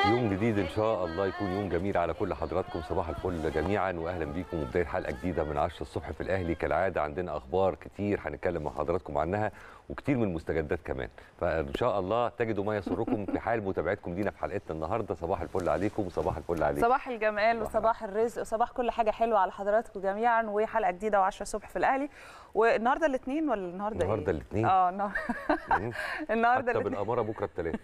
يوم جديد ان شاء الله يكون يوم جميل على كل حضراتكم صباح الفل جميعا واهلا بيكم وبدايه حلقه جديده من 10 الصبح في الاهلي كالعاده عندنا اخبار كتير هنتكلم مع حضراتكم عنها وكتير من المستجدات كمان فان شاء الله تجدوا ما يسركم في حال متابعتكم لينا في حلقتنا النهارده صباح الفل عليكم وصباح الفل عليكم صباح الجمال وصباح الرزق وصباح كل حاجه حلوه على حضراتكم جميعا وحلقه جديده و10 الصبح في الاهلي والنهارده الاثنين ولا النهارده النهارده الاثنين اه النهار- النهارده حتى الاثنين بالاماره بكره الثلاث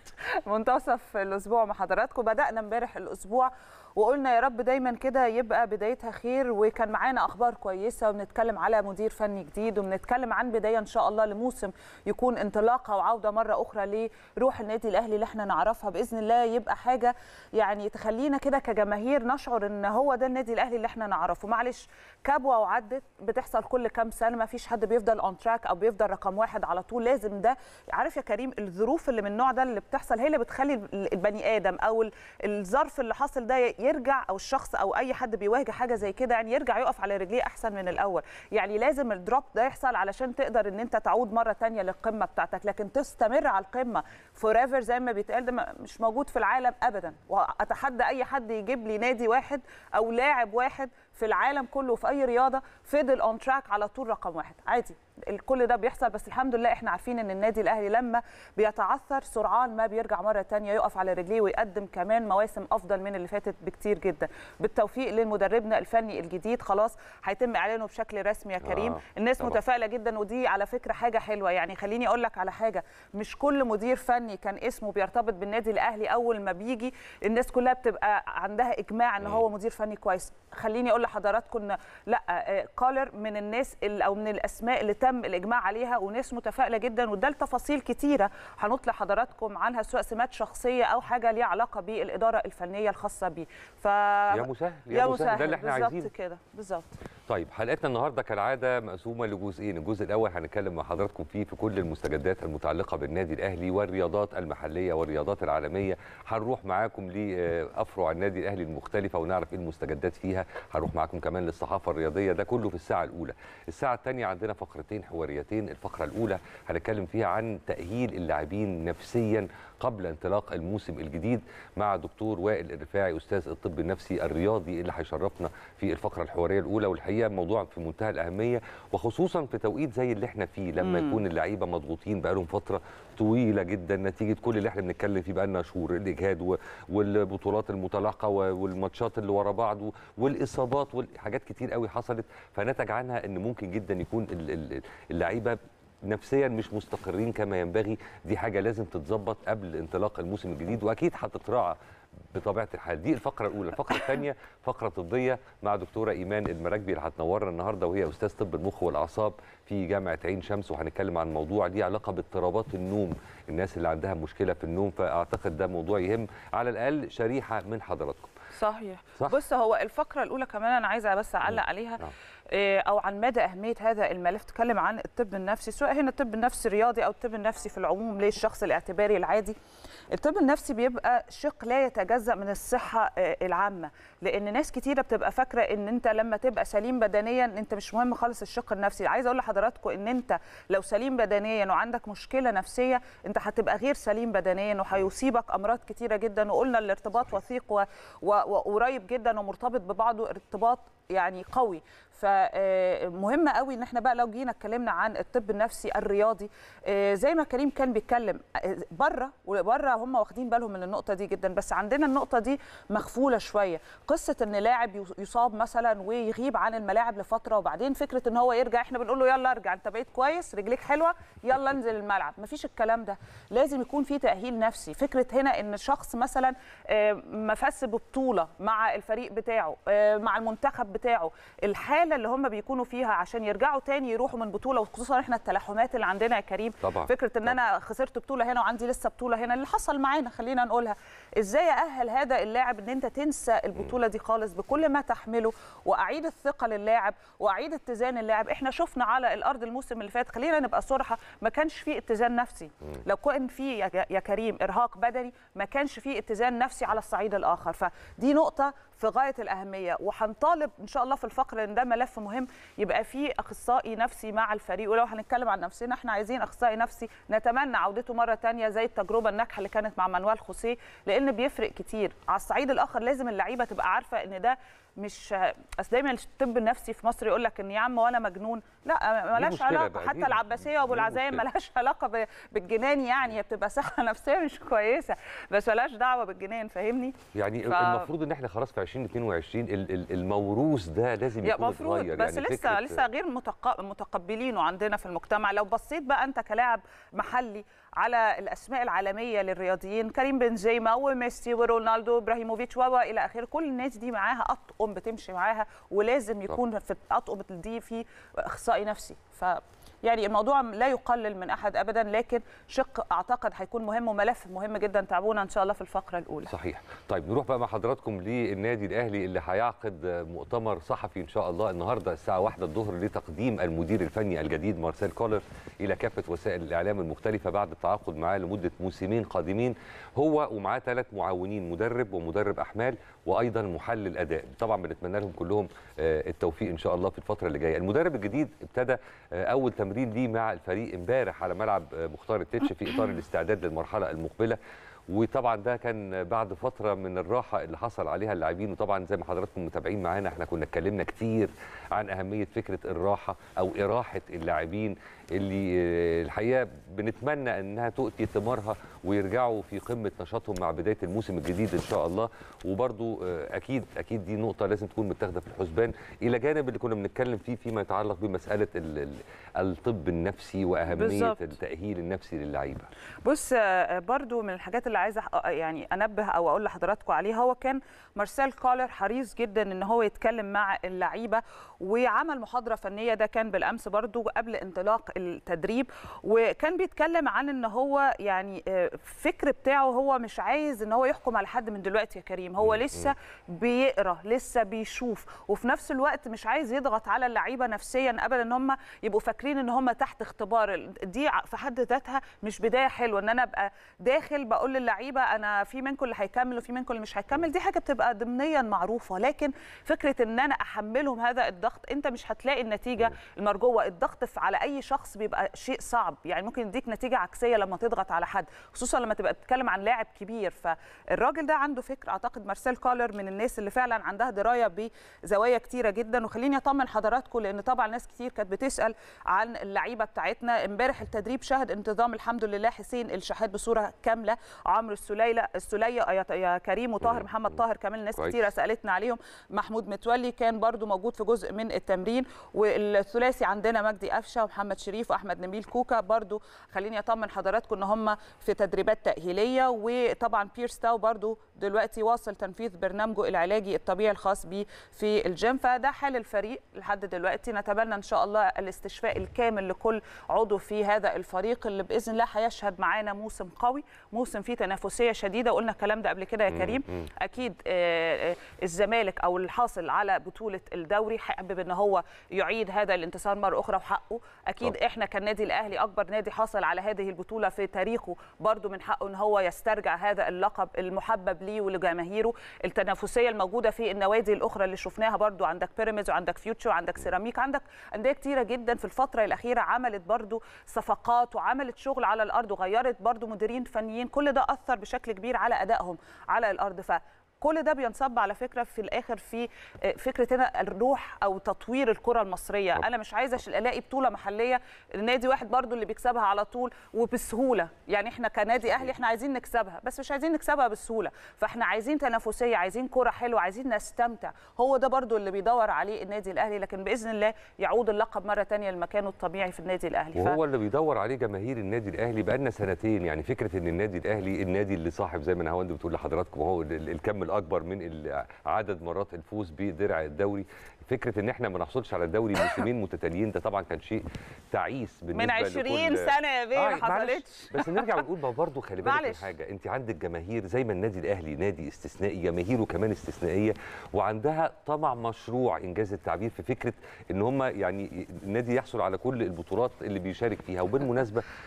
منتصف الاسبوع مع حضراتكم بدانا امبارح الاسبوع وقلنا يا رب دايما كده يبقى بدايتها خير وكان معانا اخبار كويسه وبنتكلم على مدير فني جديد وبنتكلم عن بدايه ان شاء الله لموسم يكون انطلاقه وعوده مره اخرى لروح النادي الاهلي اللي احنا نعرفها باذن الله يبقى حاجه يعني تخلينا كده كجماهير نشعر ان هو ده النادي الاهلي اللي احنا نعرفه معلش كبوه وعدت بتحصل كل كام سنه ما فيش حد بيفضل اون تراك او بيفضل رقم واحد على طول لازم ده عارف يا كريم الظروف اللي من النوع ده اللي بتحصل هي اللي بتخلي البني ادم او ال- الظرف اللي حاصل ده يرجع او الشخص او اي حد بيواجه حاجه زي كده يعني يرجع يقف على رجليه احسن من الاول يعني لازم الدروب ده يحصل علشان تقدر ان انت تعود مره تانية للقمه بتاعتك لكن تستمر على القمه فور ايفر زي ما بيتقال ده ما- مش موجود في العالم ابدا واتحدى اي حد يجيب لي نادي واحد او لاعب واحد في العالم كله في اي رياضه فضل اون تراك على طول رقم واحد عادي كل ده بيحصل بس الحمد لله احنا عارفين ان النادي الاهلي لما بيتعثر سرعان ما بيرجع مره تانية يقف على رجليه ويقدم كمان مواسم افضل من اللي فاتت بكتير جدا بالتوفيق لمدربنا الفني الجديد خلاص هيتم اعلانه بشكل رسمي يا كريم آه، الناس طبعا. متفائله جدا ودي على فكره حاجه حلوه يعني خليني اقول لك على حاجه مش كل مدير فني كان اسمه بيرتبط بالنادي الاهلي اول ما بيجي الناس كلها بتبقى عندها اجماع ان هو مدير فني كويس خليني اقول لحضراتكم إن لا آه، كولر من الناس ال- او من الاسماء اللي تم الاجماع عليها وناس متفائله جدا وده لتفاصيل كتيره هنطلع حضراتكم عنها سواء سمات شخصيه او حاجه ليها علاقه بالاداره الفنيه الخاصه بيه ف يا مسهل يا مسهل ده اللي احنا بالظبط عايزينه كده بالظبط طيب حلقتنا النهارده كالعاده مقسومه لجزئين، الجزء الاول هنتكلم مع حضراتكم فيه في كل المستجدات المتعلقه بالنادي الاهلي والرياضات المحليه والرياضات العالميه، هنروح معاكم لافرع النادي الاهلي المختلفه ونعرف ايه المستجدات فيها، هنروح معاكم كمان للصحافه الرياضيه ده كله في الساعه الاولى. الساعه الثانيه عندنا فقرتين حواريتين، الفقره الاولى هنتكلم فيها عن تاهيل اللاعبين نفسيا قبل انطلاق الموسم الجديد مع دكتور وائل الرفاعي استاذ الطب النفسي الرياضي اللي هيشرفنا في الفقره الحواريه الاولى والحقيقه موضوع في منتهى الاهميه وخصوصا في توقيت زي اللي احنا فيه لما مم. يكون اللعيبه مضغوطين بقالهم فتره طويله جدا نتيجه كل اللي احنا بنتكلم فيه بقالنا شهور الاجهاد و- والبطولات المتلاحقه و- والماتشات اللي ورا بعض و- والاصابات وحاجات كتير قوي حصلت فنتج عنها ان ممكن جدا يكون ال- ال- اللعيبه نفسيا مش مستقرين كما ينبغي دي حاجه لازم تتظبط قبل انطلاق الموسم الجديد واكيد هتتراعى بطبيعه الحال دي الفقره الاولى الفقره الثانيه فقره طبيه مع دكتوره ايمان المراكبي اللي هتنورنا النهارده وهي استاذ طب المخ والاعصاب في جامعه عين شمس وهنتكلم عن موضوع ليه علاقه باضطرابات النوم الناس اللي عندها مشكله في النوم فاعتقد ده موضوع يهم على الاقل شريحه من حضراتكم صحيح صح. بص هو الفقره الاولى كمان انا عايزه بس اعلق عليها نعم. إيه، او عن مدى اهميه هذا الملف تكلم عن الطب النفسي سواء هنا الطب النفسي الرياضي او الطب النفسي في العموم للشخص الاعتباري العادي الطب النفسي بيبقى شق لا يتجزا من الصحه آه، العامه لان ناس كتيره بتبقى فاكره ان انت لما تبقى سليم بدنيا انت مش مهم خالص الشق النفسي عايزه اقول لحضراتكم ان انت لو سليم بدنيا وعندك مشكله نفسيه انت هتبقى غير سليم بدنيا وهيصيبك امراض كتيره جدا وقلنا الارتباط وثيق و- و- وقريب جدا ومرتبط ببعضه ارتباط يعني قوي فمهم قوي ان احنا بقى لو جينا اتكلمنا عن الطب النفسي الرياضي آه، زي ما كريم كان بيتكلم آه، بره وبره هم واخدين بالهم من النقطه دي جدا بس عندنا النقطه دي مخفوله شويه قصه ان لاعب يص- يصاب مثلا ويغيب عن الملاعب لفتره وبعدين فكره ان هو يرجع احنا بنقول له يلا ارجع انت بقيت كويس رجليك حلوه يلا انزل الملعب مفيش الكلام ده لازم يكون في تاهيل نفسي فكره هنا ان شخص مثلا آه، مفس ببطوله مع الفريق بتاعه آه، مع المنتخب بتاعه الحاله اللي هم بيكونوا فيها عشان يرجعوا تاني يروحوا من بطوله وخصوصا احنا التلاحمات اللي عندنا يا كريم طبعا فكره ان انا خسرت بطوله هنا وعندي لسه بطوله هنا اللي حصل معانا خلينا نقولها ازاي اهل هذا اللاعب ان انت تنسى البطوله دي خالص بكل ما تحمله واعيد الثقه للاعب واعيد اتزان اللاعب احنا شفنا على الارض الموسم اللي فات خلينا نبقى صراحه ما كانش فيه اتزان نفسي لو كان في يا ج- يا كريم ارهاق بدني ما كانش فيه اتزان نفسي على الصعيد الاخر فدي نقطه في غايه الاهميه وهنطالب ان شاء الله في الفقره ان ده ملف ملف مهم يبقى في اخصائي نفسي مع الفريق ولو هنتكلم عن نفسنا احنا عايزين اخصائي نفسي نتمنى عودته مره تانية زي التجربه الناجحه اللي كانت مع مانويل خوسيه لان بيفرق كتير على الصعيد الاخر لازم اللعيبه تبقى عارفه ان ده مش اصل دايما الطب النفسي في مصر يقول لك ان يا عم وانا مجنون لا ملهاش مشكلة علاقه بقى، حتى دي- العباسيه وابو دي العزايم مشكلة. ملهاش علاقه ب- بالجنان يعني هي بتبقى صحه نفسيه مش كويسه بس ملهاش دعوه بالجنان فاهمني يعني ف- المفروض ان احنا خلاص في 2022 ال- ال- الموروث ده لازم يا يكون مفروض اتغير بس يعني لسه فكرة- لسه غير متق- متقبلينه عندنا في المجتمع لو بصيت بقى انت كلاعب محلي على الاسماء العالميه للرياضيين كريم بنزيما وميسي ورونالدو وابراهيموفيتش والى اخره كل الناس دي معاها اطقم بتمشي معاها ولازم يكون في الاطقم دي في اخصائي نفسي ف يعني الموضوع لا يقلل من احد ابدا لكن شق اعتقد هيكون مهم وملف مهم جدا تابعونا ان شاء الله في الفقره الاولى صحيح طيب نروح بقى مع حضراتكم للنادي الاهلي اللي هيعقد مؤتمر صحفي ان شاء الله النهارده الساعه 1 الظهر لتقديم المدير الفني الجديد مارسيل كولر الى كافه وسائل الاعلام المختلفه بعد التعاقد معاه لمده موسمين قادمين هو ومعاه ثلاث معاونين مدرب ومدرب احمال وايضا محلل اداء طبعا بنتمنى لهم كلهم آه، التوفيق ان شاء الله في الفتره اللي جايه المدرب الجديد ابتدى آه، اول تمرين ليه مع الفريق امبارح على ملعب آه، مختار التتش في اطار الاستعداد للمرحله المقبله وطبعا ده كان بعد فتره من الراحه اللي حصل عليها اللاعبين وطبعا زي ما حضراتكم متابعين معانا احنا كنا اتكلمنا كتير عن اهميه فكره الراحه او اراحه اللاعبين اللي آه، الحقيقه بنتمنى انها تؤتي ثمارها ويرجعوا في قمه نشاطهم مع بدايه الموسم الجديد ان شاء الله وبرضو آه، اكيد اكيد دي نقطه لازم تكون متاخده في الحسبان الى جانب اللي كنا بنتكلم فيه فيما يتعلق بمساله ال- ال- الطب النفسي واهميه بالظبط. التاهيل النفسي للعيبه بص آه، برضو من الحاجات اللي عايزه أح- يعني انبه او اقول لحضراتكم عليها هو كان مارسيل كولر حريص جدا ان هو يتكلم مع اللعيبه وعمل محاضره فنيه ده كان بالامس برضو قبل انطلاق التدريب وكان بيتكلم عن ان هو يعني آه، الفكر بتاعه هو مش عايز ان هو يحكم على حد من دلوقتي يا كريم هو مم. لسه بيقرا لسه بيشوف وفي نفس الوقت مش عايز يضغط على اللعيبه نفسيا ابدا ان هم يبقوا فاكرين ان هم تحت اختبار دي ع- في حد ذاتها مش بدايه حلوه ان انا ابقى داخل بقول للعيبه انا في منكم اللي هيكمل وفي منكم اللي مش هيكمل دي حاجه بتبقى ضمنيا معروفه لكن فكره ان انا احملهم هذا الضغط انت مش هتلاقي النتيجه المرجوه الضغط في- على اي شخص بيبقى شيء صعب يعني ممكن يديك نتيجه عكسيه لما تضغط على حد خصوصا لما تبقى تتكلم عن لاعب كبير فالراجل ده عنده فكر اعتقد مارسيل كولر من الناس اللي فعلا عندها درايه بزوايا كتيره جدا وخليني اطمن حضراتكم لان طبعا ناس كتير كانت بتسال عن اللعيبه بتاعتنا امبارح التدريب شهد انتظام الحمد لله حسين الشحات بصوره كامله عمرو السليله السليه يا- يا كريم وطاهر مم. محمد طاهر كمان ناس كويس. كتيره سالتنا عليهم محمود متولي كان برضو موجود في جزء من التمرين والثلاثي عندنا مجدي قفشه ومحمد شريف واحمد نبيل كوكا برضو خليني اطمن حضراتكم ان هم في تدريبات تاهيليه وطبعا بيرس تاو برضو دلوقتي واصل تنفيذ برنامجه العلاجي الطبيعي الخاص بيه في الجيم فده حال الفريق لحد دلوقتي نتمنى ان شاء الله الاستشفاء الكامل لكل عضو في هذا الفريق اللي باذن الله هيشهد معانا موسم قوي موسم فيه تنافسيه شديده قلنا الكلام ده قبل كده يا مم، كريم مم. اكيد آه، آه، الزمالك او الحاصل على بطوله الدوري حابب ان هو يعيد هذا الانتصار مره اخرى وحقه اكيد طبعا. احنا كالنادي الاهلي اكبر نادي حصل على هذه البطوله في تاريخه برضو من حقه ان هو يسترجع هذا اللقب المحبب ليه ولجماهيره التنافسيه الموجوده في النوادي الاخرى اللي شفناها برضو عندك بيراميدز وعندك فيوتشر وعندك سيراميك عندك انديه كتيره جدا في الفتره الاخيره عملت برضو صفقات وعملت شغل على الارض وغيرت برضو مديرين فنيين كل ده اثر بشكل كبير على ادائهم على الارض ف كل ده بينصب على فكره في الاخر في آه، فكره هنا الروح او تطوير الكره المصريه طبعا. انا مش عايزه أش- الاقي بطوله محليه نادي واحد برضو اللي بيكسبها على طول وبسهوله يعني احنا كنادي اهلي احنا عايزين نكسبها بس مش عايزين نكسبها بسهوله فاحنا عايزين تنافسيه عايزين كره حلوه عايزين نستمتع هو ده برضو اللي بيدور عليه النادي الاهلي لكن باذن الله يعود اللقب مره تانية لمكانه الطبيعي في النادي الاهلي وهو اللي بيدور عليه جماهير النادي الاهلي بقالنا سنتين يعني فكره ان النادي الاهلي النادي اللي صاحب زي ما نهاوند بتقول لحضراتكم هو ال- ال- الكم الاكبر من ال- عدد مرات الفوز بدرع الدوري فكره ان احنا ما نحصلش على الدوري موسمين متتاليين ده طبعا كان شيء تعيس بالنسبه من 20 لكل- سنه يا بيه ما معلش، حصلتش بس نرجع ونقول ما برضه خلي بالك من معلش. حاجه انت عندك جماهير زي ما النادي الاهلي نادي استثنائي جماهيره كمان استثنائيه وعندها طمع مشروع انجاز التعبير في فكره ان هم يعني النادي يحصل على كل البطولات اللي بيشارك فيها وبالمناسبه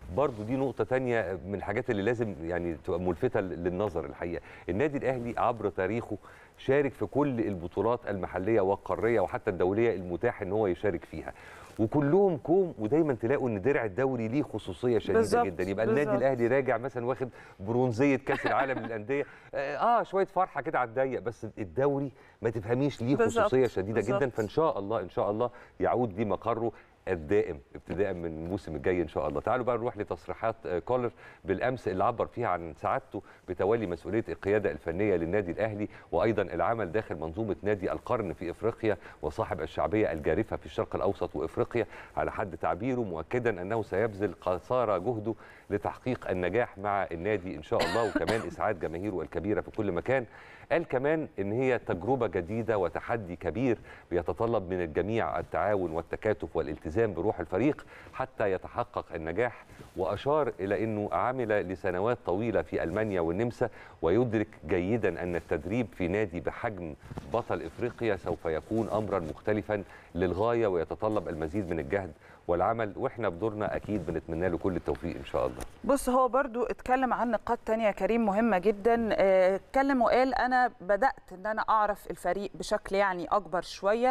برضو دي نقطه تانية من الحاجات اللي لازم يعني تبقى ملفته للنظر الحقيقه النادي الاهلي عبر تاريخه شارك في كل البطولات المحليه والقاريه وحتى الدوليه المتاح ان هو يشارك فيها وكلهم كوم ودايما تلاقوا ان درع الدوري ليه خصوصيه شديده بالظبط، جدا يبقى النادي بالظبط. الاهلي راجع مثلا واخد برونزيه كاس العالم للانديه اه شويه فرحه كده على الضيق بس الدوري ما تفهميش ليه بالظبط، خصوصيه شديده جدا بالظبط. فان شاء الله ان شاء الله يعود دي مقره الدائم ابتداء من الموسم الجاي ان شاء الله تعالوا بقى نروح لتصريحات آه، كولر بالامس اللي عبر فيها عن سعادته بتولي مسؤوليه القياده الفنيه للنادي الاهلي وايضا العمل داخل منظومه نادي القرن في افريقيا وصاحب الشعبيه الجارفه في الشرق الاوسط وافريقيا على حد تعبيره مؤكدا انه سيبذل قصارى جهده لتحقيق النجاح مع النادي ان شاء الله وكمان اسعاد جماهيره الكبيره في كل مكان قال كمان ان هي تجربه جديده وتحدي كبير بيتطلب من الجميع التعاون والتكاتف والالتزام بروح الفريق حتى يتحقق النجاح واشار الى انه عمل لسنوات طويله في المانيا والنمسا ويدرك جيدا ان التدريب في نادي بحجم بطل افريقيا سوف يكون امرا مختلفا للغايه ويتطلب المزيد من الجهد والعمل واحنا بدورنا اكيد بنتمنى له كل التوفيق ان شاء الله بص هو برضو اتكلم عن نقاط تانية يا كريم مهمة جدا اه، اتكلم وقال أنا بدأت أن أنا أعرف الفريق بشكل يعني أكبر شوية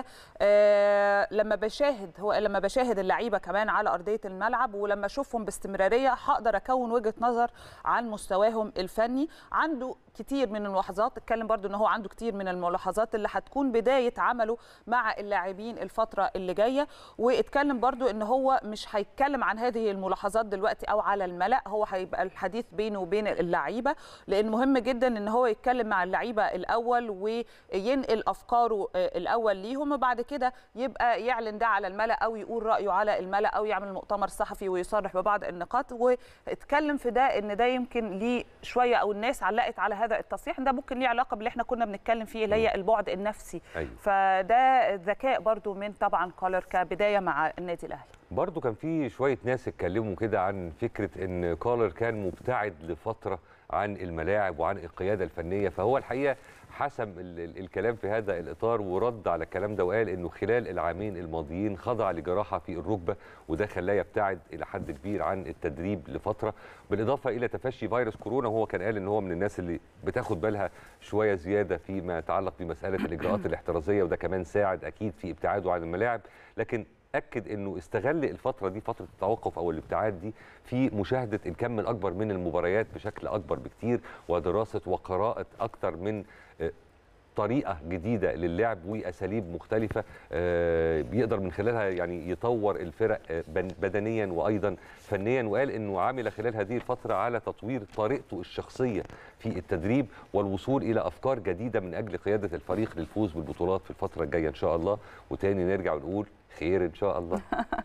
اه، لما بشاهد هو قال لما بشاهد اللعيبة كمان على أرضية الملعب ولما أشوفهم باستمرارية هقدر أكون وجهة نظر عن مستواهم الفني عنده كتير من الملاحظات اتكلم برضو ان هو عنده كتير من الملاحظات اللي هتكون بدايه عمله مع اللاعبين الفتره اللي جايه واتكلم برضو ان هو مش هيتكلم عن هذه الملاحظات دلوقتي او على الملا هو هيبقى الحديث بينه وبين اللعيبه لان مهم جدا ان هو يتكلم مع اللعيبه الاول وينقل افكاره آه، الاول ليهم وبعد كده يبقى يعلن ده على الملا او يقول رايه على الملا او يعمل مؤتمر صحفي ويصرح ببعض النقاط واتكلم في ده ان ده يمكن ليه شويه او الناس علقت على هذا التصريح ده ممكن ليه علاقه باللي احنا كنا بنتكلم فيه اللي هي البعد النفسي أيوة. فده ذكاء برضو من طبعا كولر كبدايه مع النادي الاهلي برضو كان في شوية ناس اتكلموا كده عن فكرة ان كولر كان مبتعد لفترة عن الملاعب وعن القيادة الفنية فهو الحقيقة حسم ال- ال- الكلام في هذا الإطار ورد على الكلام ده وقال انه خلال العامين الماضيين خضع لجراحة في الركبة وده خلاه يبتعد إلى حد كبير عن التدريب لفترة بالإضافة إلى تفشي فيروس كورونا وهو كان قال ان هو من الناس اللي بتاخد بالها شوية زيادة فيما يتعلق بمسألة الإجراءات الاحترازية وده كمان ساعد أكيد في ابتعاده عن الملاعب لكن اكد انه استغل الفتره دي فتره التوقف او الابتعاد دي في مشاهده الكم الاكبر من المباريات بشكل اكبر بكتير ودراسه وقراءه اكتر من آه، طريقه جديده للعب واساليب مختلفه آه، بيقدر من خلالها يعني يطور الفرق آه، بن- بدنيا وايضا فنيا وقال انه عمل خلال هذه الفتره على تطوير طريقته الشخصيه في التدريب والوصول الى افكار جديده من اجل قياده الفريق للفوز بالبطولات في الفتره الجايه ان شاء الله وتاني نرجع ونقول خير ان شاء الله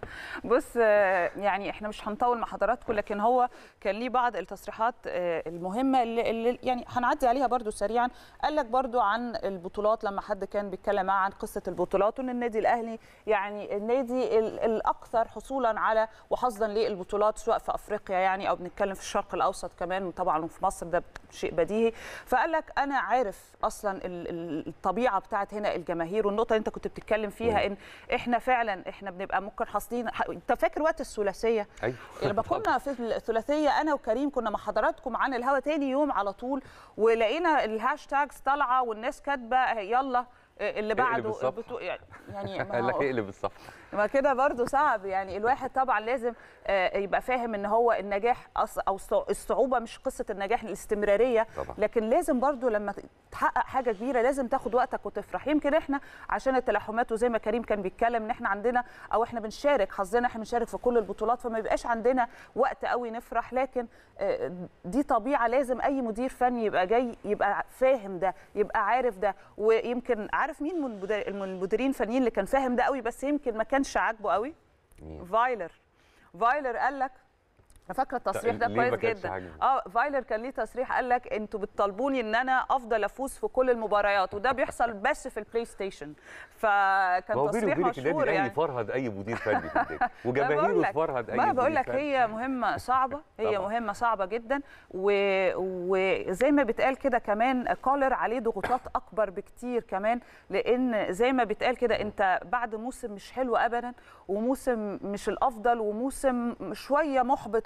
بص آه، يعني احنا مش هنطول مع حضراتكم لكن هو كان ليه بعض التصريحات آه، المهمه اللي, اللي يعني هنعدي عليها برضو سريعا قال لك برضو عن البطولات لما حد كان بيتكلم معاه عن قصه البطولات وان النادي الاهلي يعني النادي ال- الاكثر حصولا على وحظا للبطولات سواء في افريقيا يعني او بنتكلم في الشرق الاوسط كمان وطبعا في مصر ده شيء بديهي فقال لك انا عارف اصلا ال- ال- الطبيعه بتاعت هنا الجماهير والنقطه اللي انت كنت بتتكلم فيها ان احنا فعلا احنا بنبقى ممكن حاصلين ح- انت فاكر وقت الثلاثيه ايوه لما كنا في الثلاثيه انا وكريم كنا مع حضراتكم عن الهوا تاني يوم على طول ولقينا الهاشتاجز طالعه والناس كاتبه يلا اللي بعده الصفحة. البطو- يعني ما قال لك هو- اقلب الصفحه ما كده برضو صعب يعني الواحد طبعا لازم آه، يبقى فاهم ان هو النجاح أص- او الصع- الصعوبه مش قصه النجاح الاستمراريه طبعا. لكن لازم برضو لما تحقق حاجه كبيره لازم تاخد وقتك وتفرح يمكن احنا عشان التلاحمات وزي ما كريم كان بيتكلم ان احنا عندنا او احنا بنشارك حظنا احنا بنشارك في كل البطولات فما يبقاش عندنا وقت قوي نفرح لكن آه، دي طبيعه لازم اي مدير فني يبقى جاي يبقى فاهم ده يبقى عارف ده ويمكن عارف مين من المدير- من المديرين الفنيين اللي كان فاهم ده قوي بس يمكن ما كانش عاجبه قوي مين؟ فايلر فايلر قال لك انا فاكره التصريح ده ليه ما كويس كانش جدا عاجبه؟ اه فايلر كان ليه تصريح قال لك انتوا بتطالبوني ان انا افضل افوز في كل المباريات وده بيحصل بس في البلاي ستيشن فكان ما هو بيني تصريح وبينك النادي مشهور الاهلي يعني فرهد اي مدير فني في الدنيا ما بقول وجماهيره لك- تفرهد اي ما مدير بقول لك فني. هي مهمه صعبه هي طبعاً. مهمه صعبه جدا و- وزي ما بيتقال كده كمان كولر عليه ضغوطات اكبر بكتير كمان لان زي ما بيتقال كده انت بعد موسم مش حلو ابدا وموسم مش الافضل وموسم شويه محبط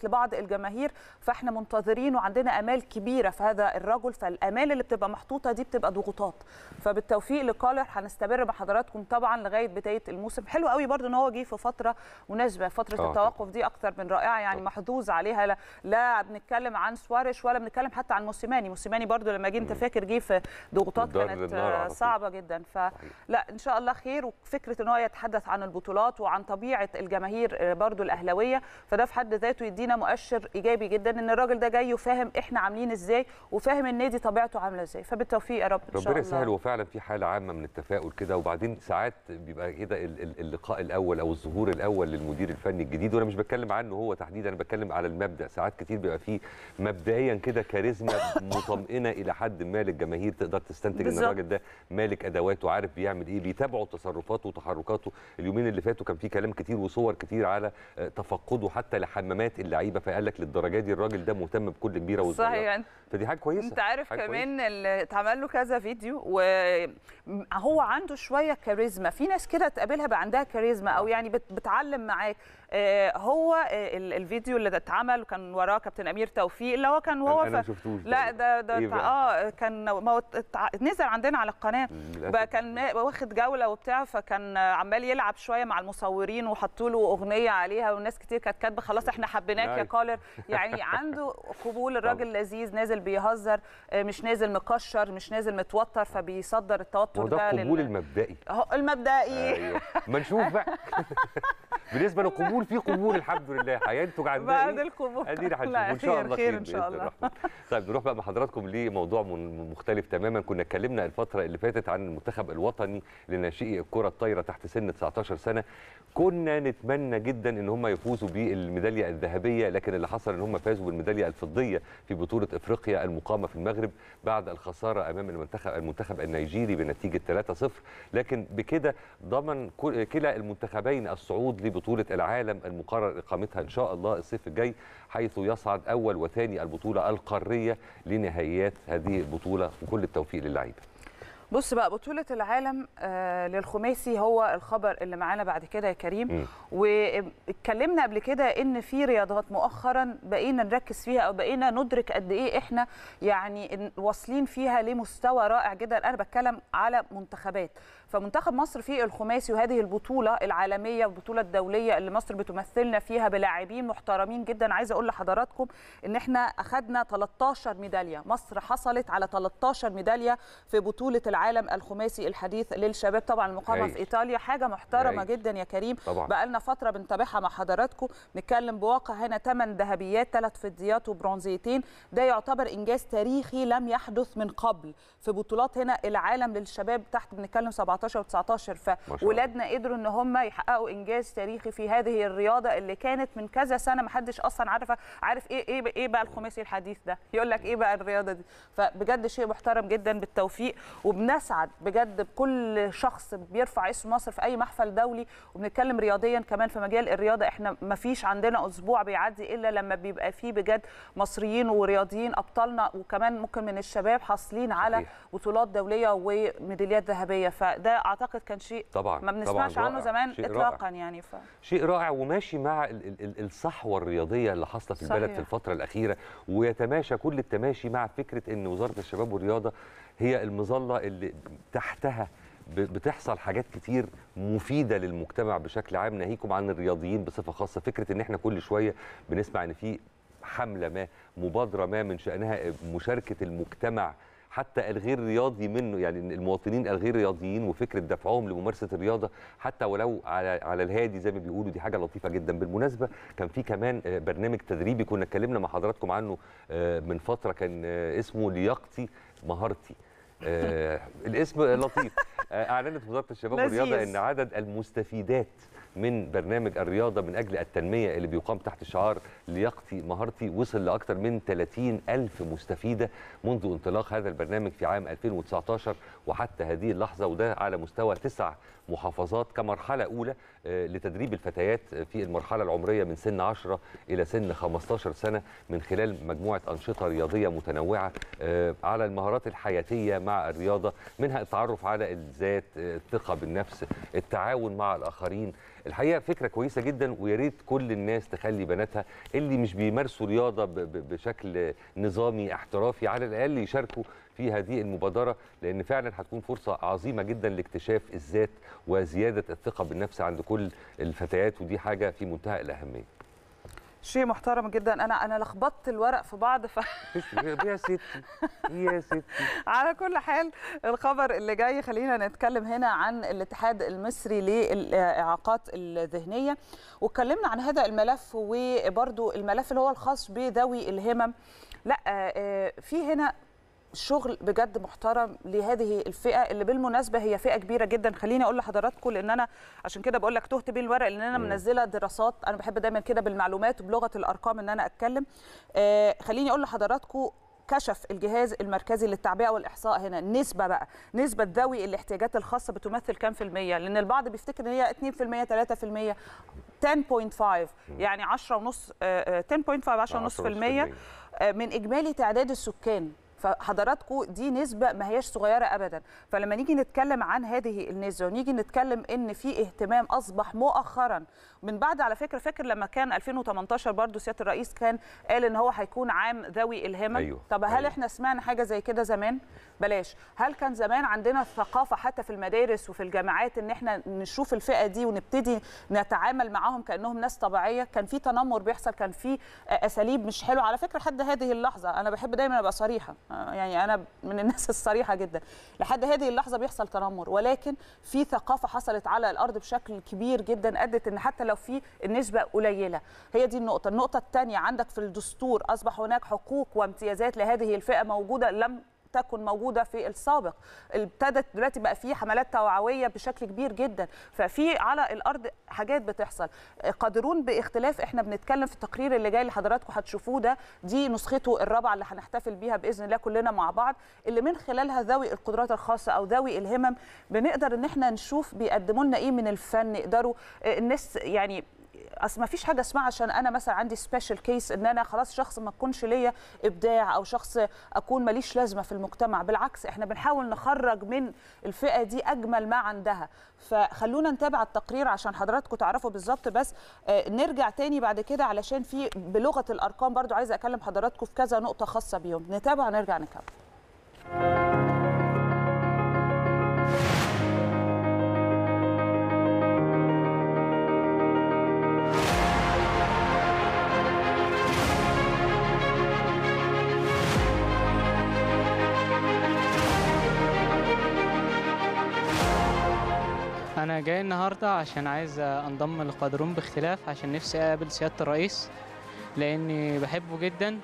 لبعض الجماهير فاحنا منتظرين وعندنا امال كبيره في هذا الرجل فالامال اللي بتبقى محطوطه دي بتبقى ضغوطات فبالتوفيق لكولر هنستمر مع حضراتكم طبعا لغايه بدايه الموسم حلو قوي برضو ان هو جه في فتره مناسبه فتره آه، التوقف دي اكتر من رائعه يعني طبعاً. محظوظ عليها لا, لا بنتكلم عن سواريش ولا بنتكلم حتى عن موسيماني موسيماني برضو لما جه انت فاكر جه في ضغوطات الدار كانت للنار على آه، طول. صعبه جدا فلا ان شاء الله خير وفكره ان هو يتحدث عن البطولات وعن طبيعه الجماهير آه، برضو الاهلاويه فده في حد ذاته يدينا مؤشر ايجابي جدا ان الراجل ده جاي وفاهم احنا عاملين ازاي وفاهم النادي طبيعته عامله ازاي فبالتوفيق يا رب ان شاء ربنا الله يسهل وفعلا في حاله عامه من التفاؤل كده وبعدين ساعات بيبقى كده ال- ال- اللقاء الاول او الظهور الاول للمدير الفني الجديد وانا مش بتكلم عنه هو تحديدا انا بتكلم على المبدا ساعات كتير بيبقى فيه مبدئيا كده كاريزما مطمئنه الى حد ما للجماهير تقدر تستنتج ان بالظبط. الراجل ده مالك ادواته عارف بيعمل ايه بيتابعوا تصرفاته وتحركاته اليومين اللي فاتوا كان في كلام كتير وصور كتير على آه، تفقده حتى لحمامات اللعيبه فقال لك للدرجه دي الراجل ده مهتم بكل كبيره وصغيره صحيح فدي حاجه كويسه انت عارف حاجة كمان اللي اتعمل له كذا فيديو وهو عنده شويه كاريزما في ناس كده تقابلها بقى عندها كاريزما او يعني بت- بتعلم معاك آه، هو آه، ال- الفيديو اللي اتعمل كان وراه كابتن امير توفيق اللي هو كان وهو انا ما ف- شفتوش لا ده ده إيه بتاع- بقى؟ اه كان ما هو اتع- نزل عندنا على القناه للأسف. بقى كان ما- واخد جوله وبتاع فكان عمال يلعب شويه مع المصورين وحطوا له اغنيه عليها والناس كتير كانت كاتبه خلاص احنا حبيناك يا نايس. كولر يعني عنده قبول الراجل لذيذ نازل بيهزر آه، مش نازل مكشر مش نازل متوتر فبيصدر التوتر وده ده القبول لل- المبدئي اهو المبدئي ايوه ما نشوف بقى بالنسبه للقبول في قبول الحمد لله هينتج عن ده بعد إيه؟ القبول ادينا هنشوف لا، ان شاء خير- الله خير خير إن شاء بإذن الله. الرحمن. طيب نروح بقى مع حضراتكم لموضوع من- مختلف تماما كنا اتكلمنا الفتره اللي فاتت عن المنتخب الوطني لناشئي الكره الطايره تحت سن 19 سنه كنا نتمنى جدا ان هم يفوزوا بالميداليه الذهبيه لكن اللي حصل ان هم فازوا بالميداليه الفضيه في بطوله افريقيا المقامه في المغرب بعد الخساره امام المنتخب المنتخب النيجيري بنتيجه 3-0 لكن بكده ضمن كل- كلا المنتخبين الصعود لبطوله العالم المقرر اقامتها ان شاء الله الصيف الجاي حيث يصعد اول وثاني البطوله القاريه لنهائيات هذه البطوله وكل التوفيق للعيبه بص بقى بطولة العالم آه للخماسي هو الخبر اللي معانا بعد كده يا كريم مم. واتكلمنا قبل كده ان في رياضات مؤخرا بقينا نركز فيها او بقينا ندرك قد ايه احنا يعني إن- واصلين فيها لمستوى رائع جدا انا بتكلم على منتخبات فمنتخب مصر في الخماسي وهذه البطولة العالمية والبطولة الدولية اللي مصر بتمثلنا فيها بلاعبين محترمين جدا عايزة اقول لحضراتكم ان احنا اخذنا 13 ميدالية مصر حصلت على 13 ميدالية في بطولة العالم الخماسي الحديث للشباب طبعا المقامة هايل. في ايطاليا حاجة محترمة هايل. جدا يا كريم طبعا بقى لنا فتره بنتابعها مع حضراتكم نتكلم بواقع هنا 8 ذهبيات ثلاث فضيات وبرونزيتين ده يعتبر انجاز تاريخي لم يحدث من قبل في بطولات هنا العالم للشباب تحت بنتكلم 17 و19 الله. فولادنا قدروا ان هم يحققوا انجاز تاريخي في هذه الرياضه اللي كانت من كذا سنه ما حدش اصلا عارفه عارف ايه ايه ايه بقى الخماسي الحديث ده يقول لك ايه بقى الرياضه دي فبجد شيء محترم جدا بالتوفيق وبنسعد بجد بكل شخص بيرفع اسم مصر في اي محفل دولي وبنتكلم رياضيا كمان في مجال الرياضه احنا ما فيش عندنا اسبوع بيعدي الا لما بيبقى فيه بجد مصريين ورياضيين ابطالنا وكمان ممكن من الشباب حاصلين على صحيح. بطولات دوليه وميداليات ذهبيه فده اعتقد كان شيء طبعا ما بنسمعش طبعاً عنه رائع. زمان شيء اطلاقا رائع. يعني ف... شيء رائع وماشي مع ال- ال- ال- الصحوه الرياضيه اللي حاصله في البلد صحيح. في الفتره الاخيره ويتماشى كل التماشي مع فكره ان وزاره الشباب والرياضه هي المظله اللي تحتها ب- بتحصل حاجات كتير مفيده للمجتمع بشكل عام ناهيكم عن الرياضيين بصفه خاصه فكره ان احنا كل شويه بنسمع ان في حمله ما مبادره ما من شانها مشاركه المجتمع حتى الغير رياضي منه يعني المواطنين الغير رياضيين وفكره دفعهم لممارسه الرياضه حتى ولو على على الهادي زي ما بيقولوا دي حاجه لطيفه جدا بالمناسبه كان في كمان آه، برنامج تدريبي كنا اتكلمنا مع حضراتكم عنه آه، من فتره كان آه، اسمه لياقتي مهارتي آه الاسم لطيف آه اعلنت وزاره الشباب والرياضه لذيذ. ان عدد المستفيدات من برنامج الرياضه من اجل التنميه اللي بيقام تحت شعار لياقتي مهارتي وصل لاكثر من 30 الف مستفيده منذ انطلاق هذا البرنامج في عام 2019 وحتى هذه اللحظه وده على مستوى تسع محافظات كمرحله اولى آه، لتدريب الفتيات في المرحله العمريه من سن 10 الى سن 15 سنه من خلال مجموعه انشطه رياضيه متنوعه آه، على المهارات الحياتيه مع الرياضه منها التعرف على الذات آه، الثقه بالنفس التعاون مع الاخرين الحقيقه فكره كويسه جدا ويا ريت كل الناس تخلي بناتها اللي مش بيمارسوا رياضه ب- ب- بشكل نظامي احترافي على الاقل يشاركوا في هذه المبادره لان فعلا هتكون فرصه عظيمه جدا لاكتشاف الذات وزياده الثقه بالنفس عند كل الفتيات ودي حاجه في منتهى الاهميه شيء محترم جدا انا انا لخبطت الورق في بعض ف... يا ستي يا ستي على كل حال الخبر اللي جاي خلينا نتكلم هنا عن الاتحاد المصري للاعاقات الذهنيه واتكلمنا عن هذا الملف وبرده الملف اللي هو الخاص بذوي الهمم لا آه، في هنا شغل بجد محترم لهذه الفئه اللي بالمناسبه هي فئه كبيره جدا خليني اقول لحضراتكم لان انا عشان كده بقول لك تهت بيه الورق لان انا مم. منزله دراسات انا بحب دايما كده بالمعلومات وبلغه الارقام ان انا اتكلم آه خليني اقول لحضراتكم كشف الجهاز المركزي للتعبئه والاحصاء هنا نسبه بقى نسبه ذوي الاحتياجات الخاصه بتمثل كام في الميه لان البعض بيفتكر ان هي 2% 3% 10.5 يعني 10 ونص آه، آه، 10.5 10 ونص في المية آه، من اجمالي تعداد السكان فحضراتكم دي نسبة ما هياش صغيرة أبدا فلما نيجي نتكلم عن هذه النسبة ونيجي نتكلم إن في اهتمام أصبح مؤخرا من بعد على فكرة فاكر لما كان 2018 برضو سيادة الرئيس كان قال إن هو هيكون عام ذوي الهمم أيوه، طب هل أيوه. إحنا سمعنا حاجة زي كده زمان بلاش هل كان زمان عندنا الثقافة حتى في المدارس وفي الجامعات إن إحنا نشوف الفئة دي ونبتدي نتعامل معاهم كأنهم ناس طبيعية كان في تنمر بيحصل كان في أساليب مش حلوة على فكرة لحد هذه اللحظة أنا بحب دايما أبقى صريحة آه، يعني أنا من الناس الصريحة جدا لحد هذه اللحظة بيحصل تنمر ولكن في ثقافة حصلت على الأرض بشكل كبير جدا أدت إن حتى لو في النسبة قليلة هي دي النقطة النقطة الثانية عندك في الدستور أصبح هناك حقوق وامتيازات لهذه الفئة موجودة لم تكن موجوده في السابق ابتدت دلوقتي بقى في حملات توعويه بشكل كبير جدا ففي على الارض حاجات بتحصل قادرون باختلاف احنا بنتكلم في التقرير اللي جاي اللي حضراتكم هتشوفوه ده دي نسخته الرابعه اللي هنحتفل بيها باذن الله كلنا مع بعض اللي من خلالها ذوي القدرات الخاصه او ذوي الهمم بنقدر ان احنا نشوف بيقدموا لنا ايه من الفن يقدروا الناس يعني اصل ما فيش حاجه اسمها عشان انا مثلا عندي سبيشال كيس ان انا خلاص شخص ما تكونش ليا ابداع او شخص اكون ماليش لازمه في المجتمع بالعكس احنا بنحاول نخرج من الفئه دي اجمل ما عندها فخلونا نتابع التقرير عشان حضراتكم تعرفوا بالظبط بس آه، نرجع تاني بعد كده علشان في بلغه الارقام برضو عايزه اكلم حضراتكم في كذا نقطه خاصه بيهم نتابع ونرجع نكمل انا جاي النهارده عشان عايز انضم لقادرون باختلاف عشان نفسي اقابل سياده الرئيس لاني بحبه جدا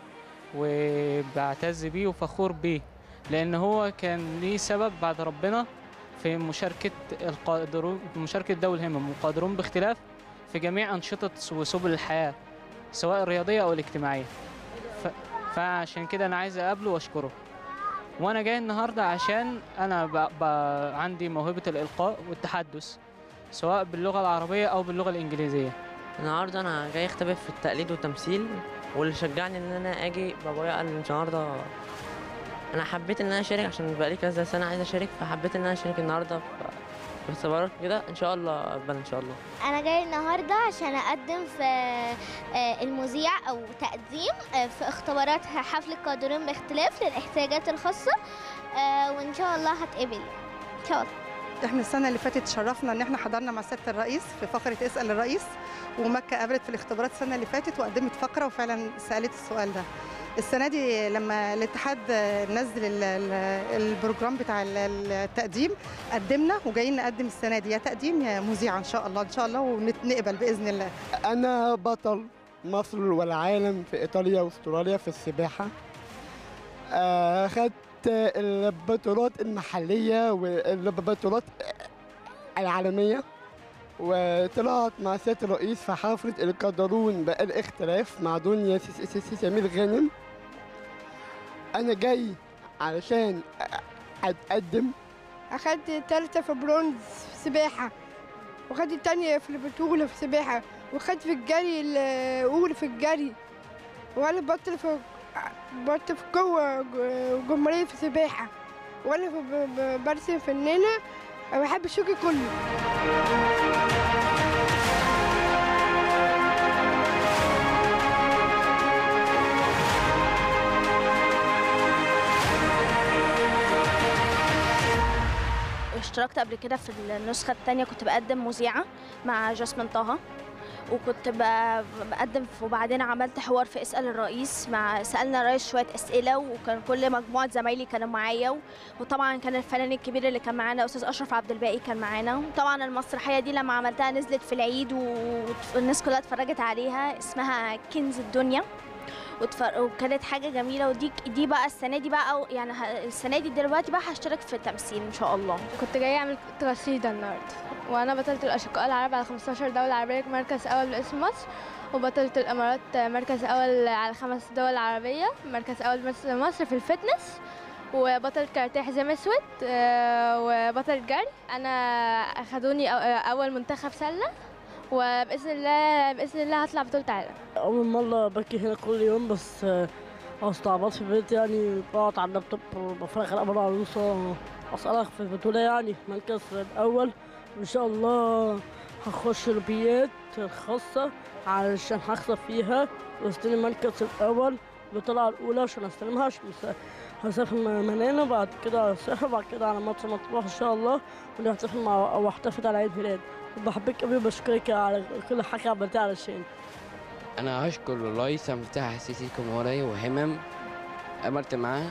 وبعتز بيه وفخور بيه لان هو كان ليه سبب بعد ربنا في مشاركه القادرون مشاركه ذوي الهمم وقادرون باختلاف في جميع انشطه وسبل الحياه سواء الرياضيه او الاجتماعيه ف... فعشان كده انا عايز اقابله واشكره وانا جاي النهارده عشان انا ب... ب... عندي موهبه الالقاء والتحدث سواء باللغه العربيه او باللغه الانجليزيه النهارده انا جاي اختبر في التقليد والتمثيل واللي شجعني ان انا اجي بابايا قال لي النهارده انا حبيت ان انا اشارك عشان بقالي كذا سنه عايز اشارك فحبيت ان انا اشارك النهارده في في اختبارات كده ان شاء الله اقبل ان شاء الله انا جاي النهارده عشان اقدم في آه، المذيع او تقديم آه، في اختبارات حفل القادرين باختلاف للاحتياجات الخاصه آه، وان شاء الله هتقبل ان شاء الله احنا السنه اللي فاتت شرفنا ان احنا حضرنا مع سياده الرئيس في فقره اسال الرئيس ومكه قابلت في الاختبارات السنه اللي فاتت وقدمت فقره وفعلا سالت السؤال ده السنه دي لما الاتحاد نزل ال- ال- البروجرام بتاع ال- التقديم قدمنا وجايين نقدم السنه دي يا تقديم يا مذيعه ان شاء الله ان شاء الله ونقبل باذن الله أنا بطل مصر والعالم في إيطاليا وأستراليا في السباحة آه، خدت البطولات المحلية والبطولات العالمية وطلعت مع سيادة الرئيس في حفلة القدرون بالاختلاف مع دنيا س- س- س- سمير غانم أنا جاي علشان أتقدم أخدت التالتة في برونز في سباحة وخدت التانية في البطولة في سباحة وخدت في الجري الأولى في الجري وأنا بطل في بطل في جوه ج- جمهورية في سباحة وأنا في ب- ب- برسم فنانة بحب الشوكي كله اشتركت قبل كده في النسخة التانية كنت بقدم مذيعة مع جاسمين طه وكنت ب- بقدم في- وبعدين عملت حوار في اسأل الرئيس مع سألنا الرئيس شوية أسئلة وكان كل مجموعة زمايلي كانوا معايا و- وطبعا كان الفنان الكبير اللي كان معانا أستاذ أشرف عبد الباقي كان معانا وطبعا المسرحية دي لما عملتها نزلت في العيد و- والناس كلها اتفرجت عليها اسمها كنز الدنيا وتفر... وكانت حاجه جميله ودي دي بقى السنه دي بقى أو يعني ه- السنه دي دلوقتي بقى هشترك في التمثيل ان شاء الله كنت جاية أعمل قصيدة النهاردة وأنا بطلت الأشقاء العرب على 15 دولة عربية مركز أول باسم مصر وبطلت الإمارات مركز أول على خمس دول عربية مركز أول باسم مصر في الفتنس وبطل كاراتيه حزام اسود آه، وبطل جري انا اخدوني أو- اول منتخب سله وباذن الله باذن الله هطلع بطوله عالم أول مرة بكي هنا كل يوم بس آه، استعبط في البيت يعني بقعد على اللابتوب وبفرغ الأمر عروسة أسألك في البطولة يعني مركز الأول وإن شاء الله هخش البيات الخاصة علشان هكسب فيها واستلم المركز الأول البطولة الأولى عشان أستلمها عشان مس- هسافر م- منانا وبعد كده هسافر بعد كده على مرسى مطروح إن شاء الله واللي هحتفل مع أو هحتفل على عيد ميلاد بحبك أوي وبشكرك على كل حاجة عملتها علشان أنا أشكر الرئيس عبد الفتاح السيسي الجمهورية وهمم عملت معاه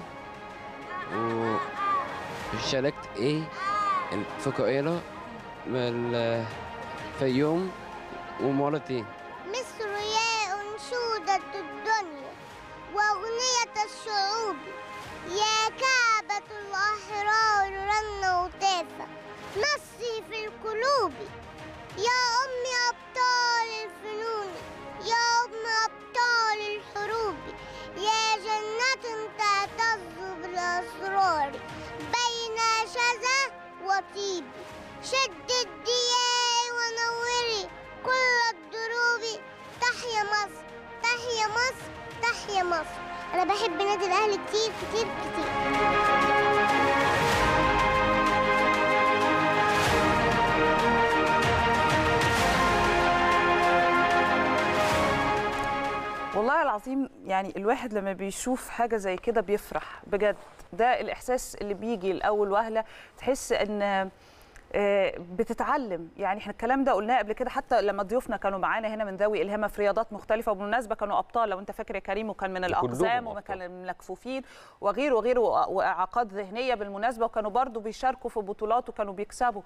وشاركت إيه في قاهرة بال- في يوم ومرتين مصر يا أنشودة الدنيا وأغنية الشعوب يا كعبة الأحرار رنة وتافة نصي في القلوب يا أم أبطال الفنون يا أم أبطال الحروب يا جنة تعتز بالأسرار بين شذا وطيب شد الدياء ونوري كل الدروب تحيا مصر تحيا مصر تحيا مصر انا بحب نادي الاهلي كتير كتير كتير والله العظيم يعني الواحد لما بيشوف حاجه زي كده بيفرح بجد ده الاحساس اللي بيجي لاول وهله تحس ان آه، بتتعلم يعني احنا الكلام ده قلناه قبل كده حتى لما ضيوفنا كانوا معانا هنا من ذوي الهمه في رياضات مختلفه وبالمناسبه كانوا ابطال لو انت فاكر يا كريم وكان من الاقزام وما أبطال. كان من المكفوفين وغيره وغيره وأ- واعاقات ذهنيه بالمناسبه وكانوا برضو بيشاركوا في بطولات وكانوا بيكسبوا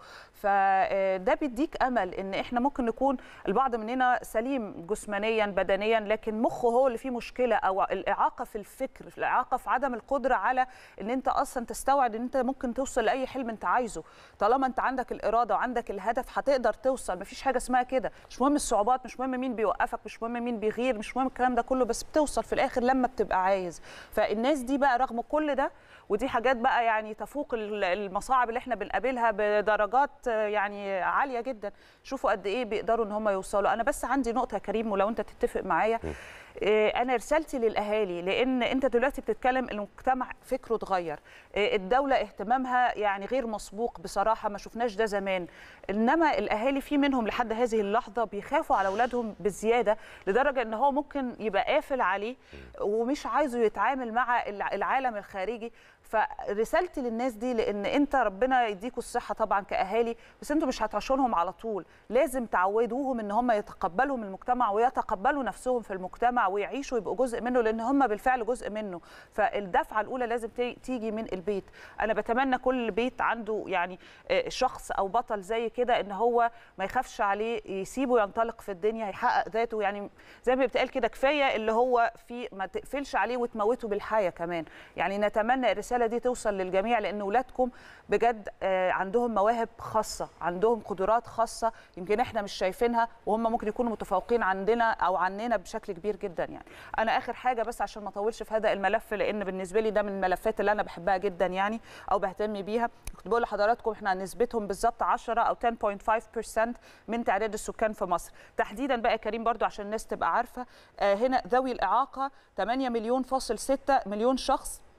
فده بيديك امل ان احنا ممكن نكون البعض مننا سليم جسمانيا بدنيا لكن مخه هو اللي فيه مشكله او الاعاقه في الفكر الاعاقه في عدم القدره على ان انت اصلا تستوعب ان انت ممكن توصل لاي حلم انت عايزه طالما انت عندك الاراده وعندك الهدف هتقدر توصل مفيش حاجه اسمها كده مش مهم الصعوبات مش مهم مين بيوقفك مش مهم مين بيغير مش مهم الكلام ده كله بس بتوصل في الاخر لما بتبقى عايز فالناس دي بقى رغم كل ده ودي حاجات بقى يعني تفوق ال- المصاعب اللي احنا بنقابلها بدرجات آه، يعني عاليه جدا شوفوا قد ايه بيقدروا ان هم يوصلوا انا بس عندي نقطه يا كريم ولو انت تتفق معايا آه، انا رسالتي للاهالي لان انت دلوقتي بتتكلم المجتمع فكره اتغير آه، الدوله اهتمامها يعني غير مسبوق بصراحه ما شفناش ده زمان انما الاهالي في منهم لحد هذه اللحظه بيخافوا على اولادهم بزياده لدرجه ان هو ممكن يبقى قافل عليه ومش عايزه يتعامل مع الع- العالم الخارجي فرسالتي للناس دي لان انت ربنا يديكوا الصحه طبعا كاهالي بس انتوا مش هتعشونهم على طول لازم تعودوهم ان هم يتقبلوا من المجتمع ويتقبلوا نفسهم في المجتمع ويعيشوا يبقوا جزء منه لان هم بالفعل جزء منه فالدفعه الاولى لازم تي- تيجي من البيت انا بتمنى كل بيت عنده يعني آه، شخص او بطل زي كده ان هو ما يخافش عليه يسيبه ينطلق في الدنيا يحقق ذاته يعني زي ما بتقال كده كفايه اللي هو في ما تقفلش عليه وتموته بالحياه كمان يعني نتمنى الرساله دي توصل للجميع لان اولادكم بجد آه، عندهم مواهب خاصه عندهم قدرات خاصه يمكن احنا مش شايفينها وهم ممكن يكونوا متفوقين عندنا او عننا بشكل كبير جدا يعني انا اخر حاجه بس عشان ما اطولش في هذا الملف لان بالنسبه لي ده من الملفات اللي انا بحبها جدا يعني او بهتم بيها كنت بقول لحضراتكم احنا نسبتهم بالظبط 10 او 10.5% من تعداد السكان في مصر تحديدا بقى يا كريم برضو عشان الناس تبقى عارفه آه، هنا ذوي الاعاقه 8 مليون فاصل 6 مليون شخص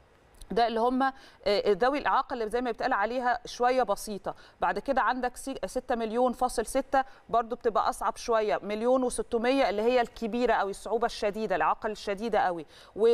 ده اللي هم آه، ذوي الاعاقه اللي زي ما بيتقال عليها شويه بسيطه بعد كده عندك سي- 6 مليون فاصل 6 برضو بتبقى اصعب شويه مليون و600 اللي هي الكبيره قوي الصعوبه الشديده الاعاقه الشديده قوي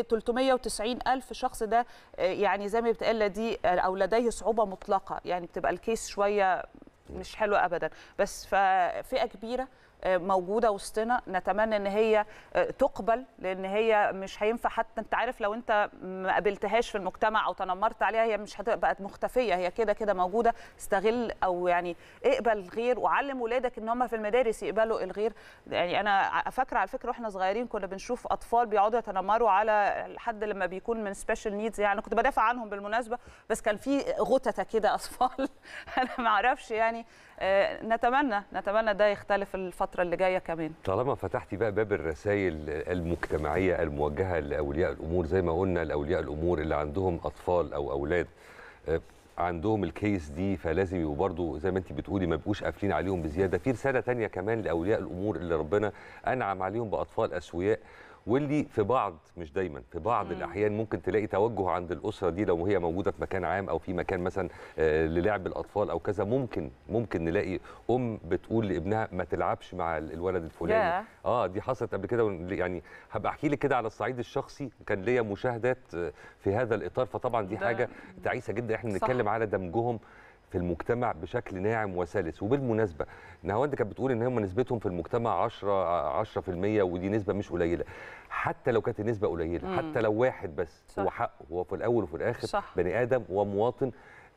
و390 الف شخص ده آه، يعني زي ما بيتقال دي آه، او لديه صعوبه مطلقه يعني بتبقى الكيس شويه مش حلوه ابدا بس ففئه كبيره آه، موجوده وسطنا نتمنى ان هي آه، تقبل لان هي مش هينفع حتى انت عارف لو انت ما قابلتهاش في المجتمع او تنمرت عليها هي مش هتبقى مختفيه هي كده كده موجوده استغل او يعني اقبل الغير وعلم ولادك ان هم في المدارس يقبلوا الغير يعني انا ع- فاكره على فكره واحنا صغيرين كنا بنشوف اطفال بيقعدوا يتنمروا على حد لما بيكون من سبيشال نيدز يعني كنت بدافع عنهم بالمناسبه بس كان في غتته كده اطفال انا ما اعرفش يعني آه، نتمنى نتمنى ده يختلف الفتره اللي جايه كمان طالما فتحتي بقى باب الرسائل المجتمعيه الموجهه لاولياء الامور زي ما قلنا لاولياء الامور اللي عندهم اطفال او اولاد آه، عندهم الكيس دي فلازم يبقوا برضو زي ما انت بتقولي ما يبقوش قافلين عليهم بزياده في رساله تانية كمان لاولياء الامور اللي ربنا انعم عليهم باطفال اسوياء واللي في بعض مش دايما في بعض مم. الاحيان ممكن تلاقي توجه عند الاسره دي لو هي موجوده في مكان عام او في مكان مثلا آه، للعب الاطفال او كذا ممكن ممكن نلاقي ام بتقول لابنها ما تلعبش مع ال- الولد الفلاني ياه. اه دي حصلت قبل كده ون- يعني هبقى احكي لك كده على الصعيد الشخصي كان ليا مشاهدات آه، في هذا الاطار فطبعا دي ده- حاجه تعيسه جدا احنا صح. بنتكلم على دمجهم في المجتمع بشكل ناعم وسلس وبالمناسبه نهاوند كانت بتقول ان هم نسبتهم في المجتمع 10 10% ودي نسبه مش قليله حتى لو كانت النسبه قليله مم. حتى لو واحد بس صح. هو حقه هو في الاول وفي الاخر صح. بني ادم ومواطن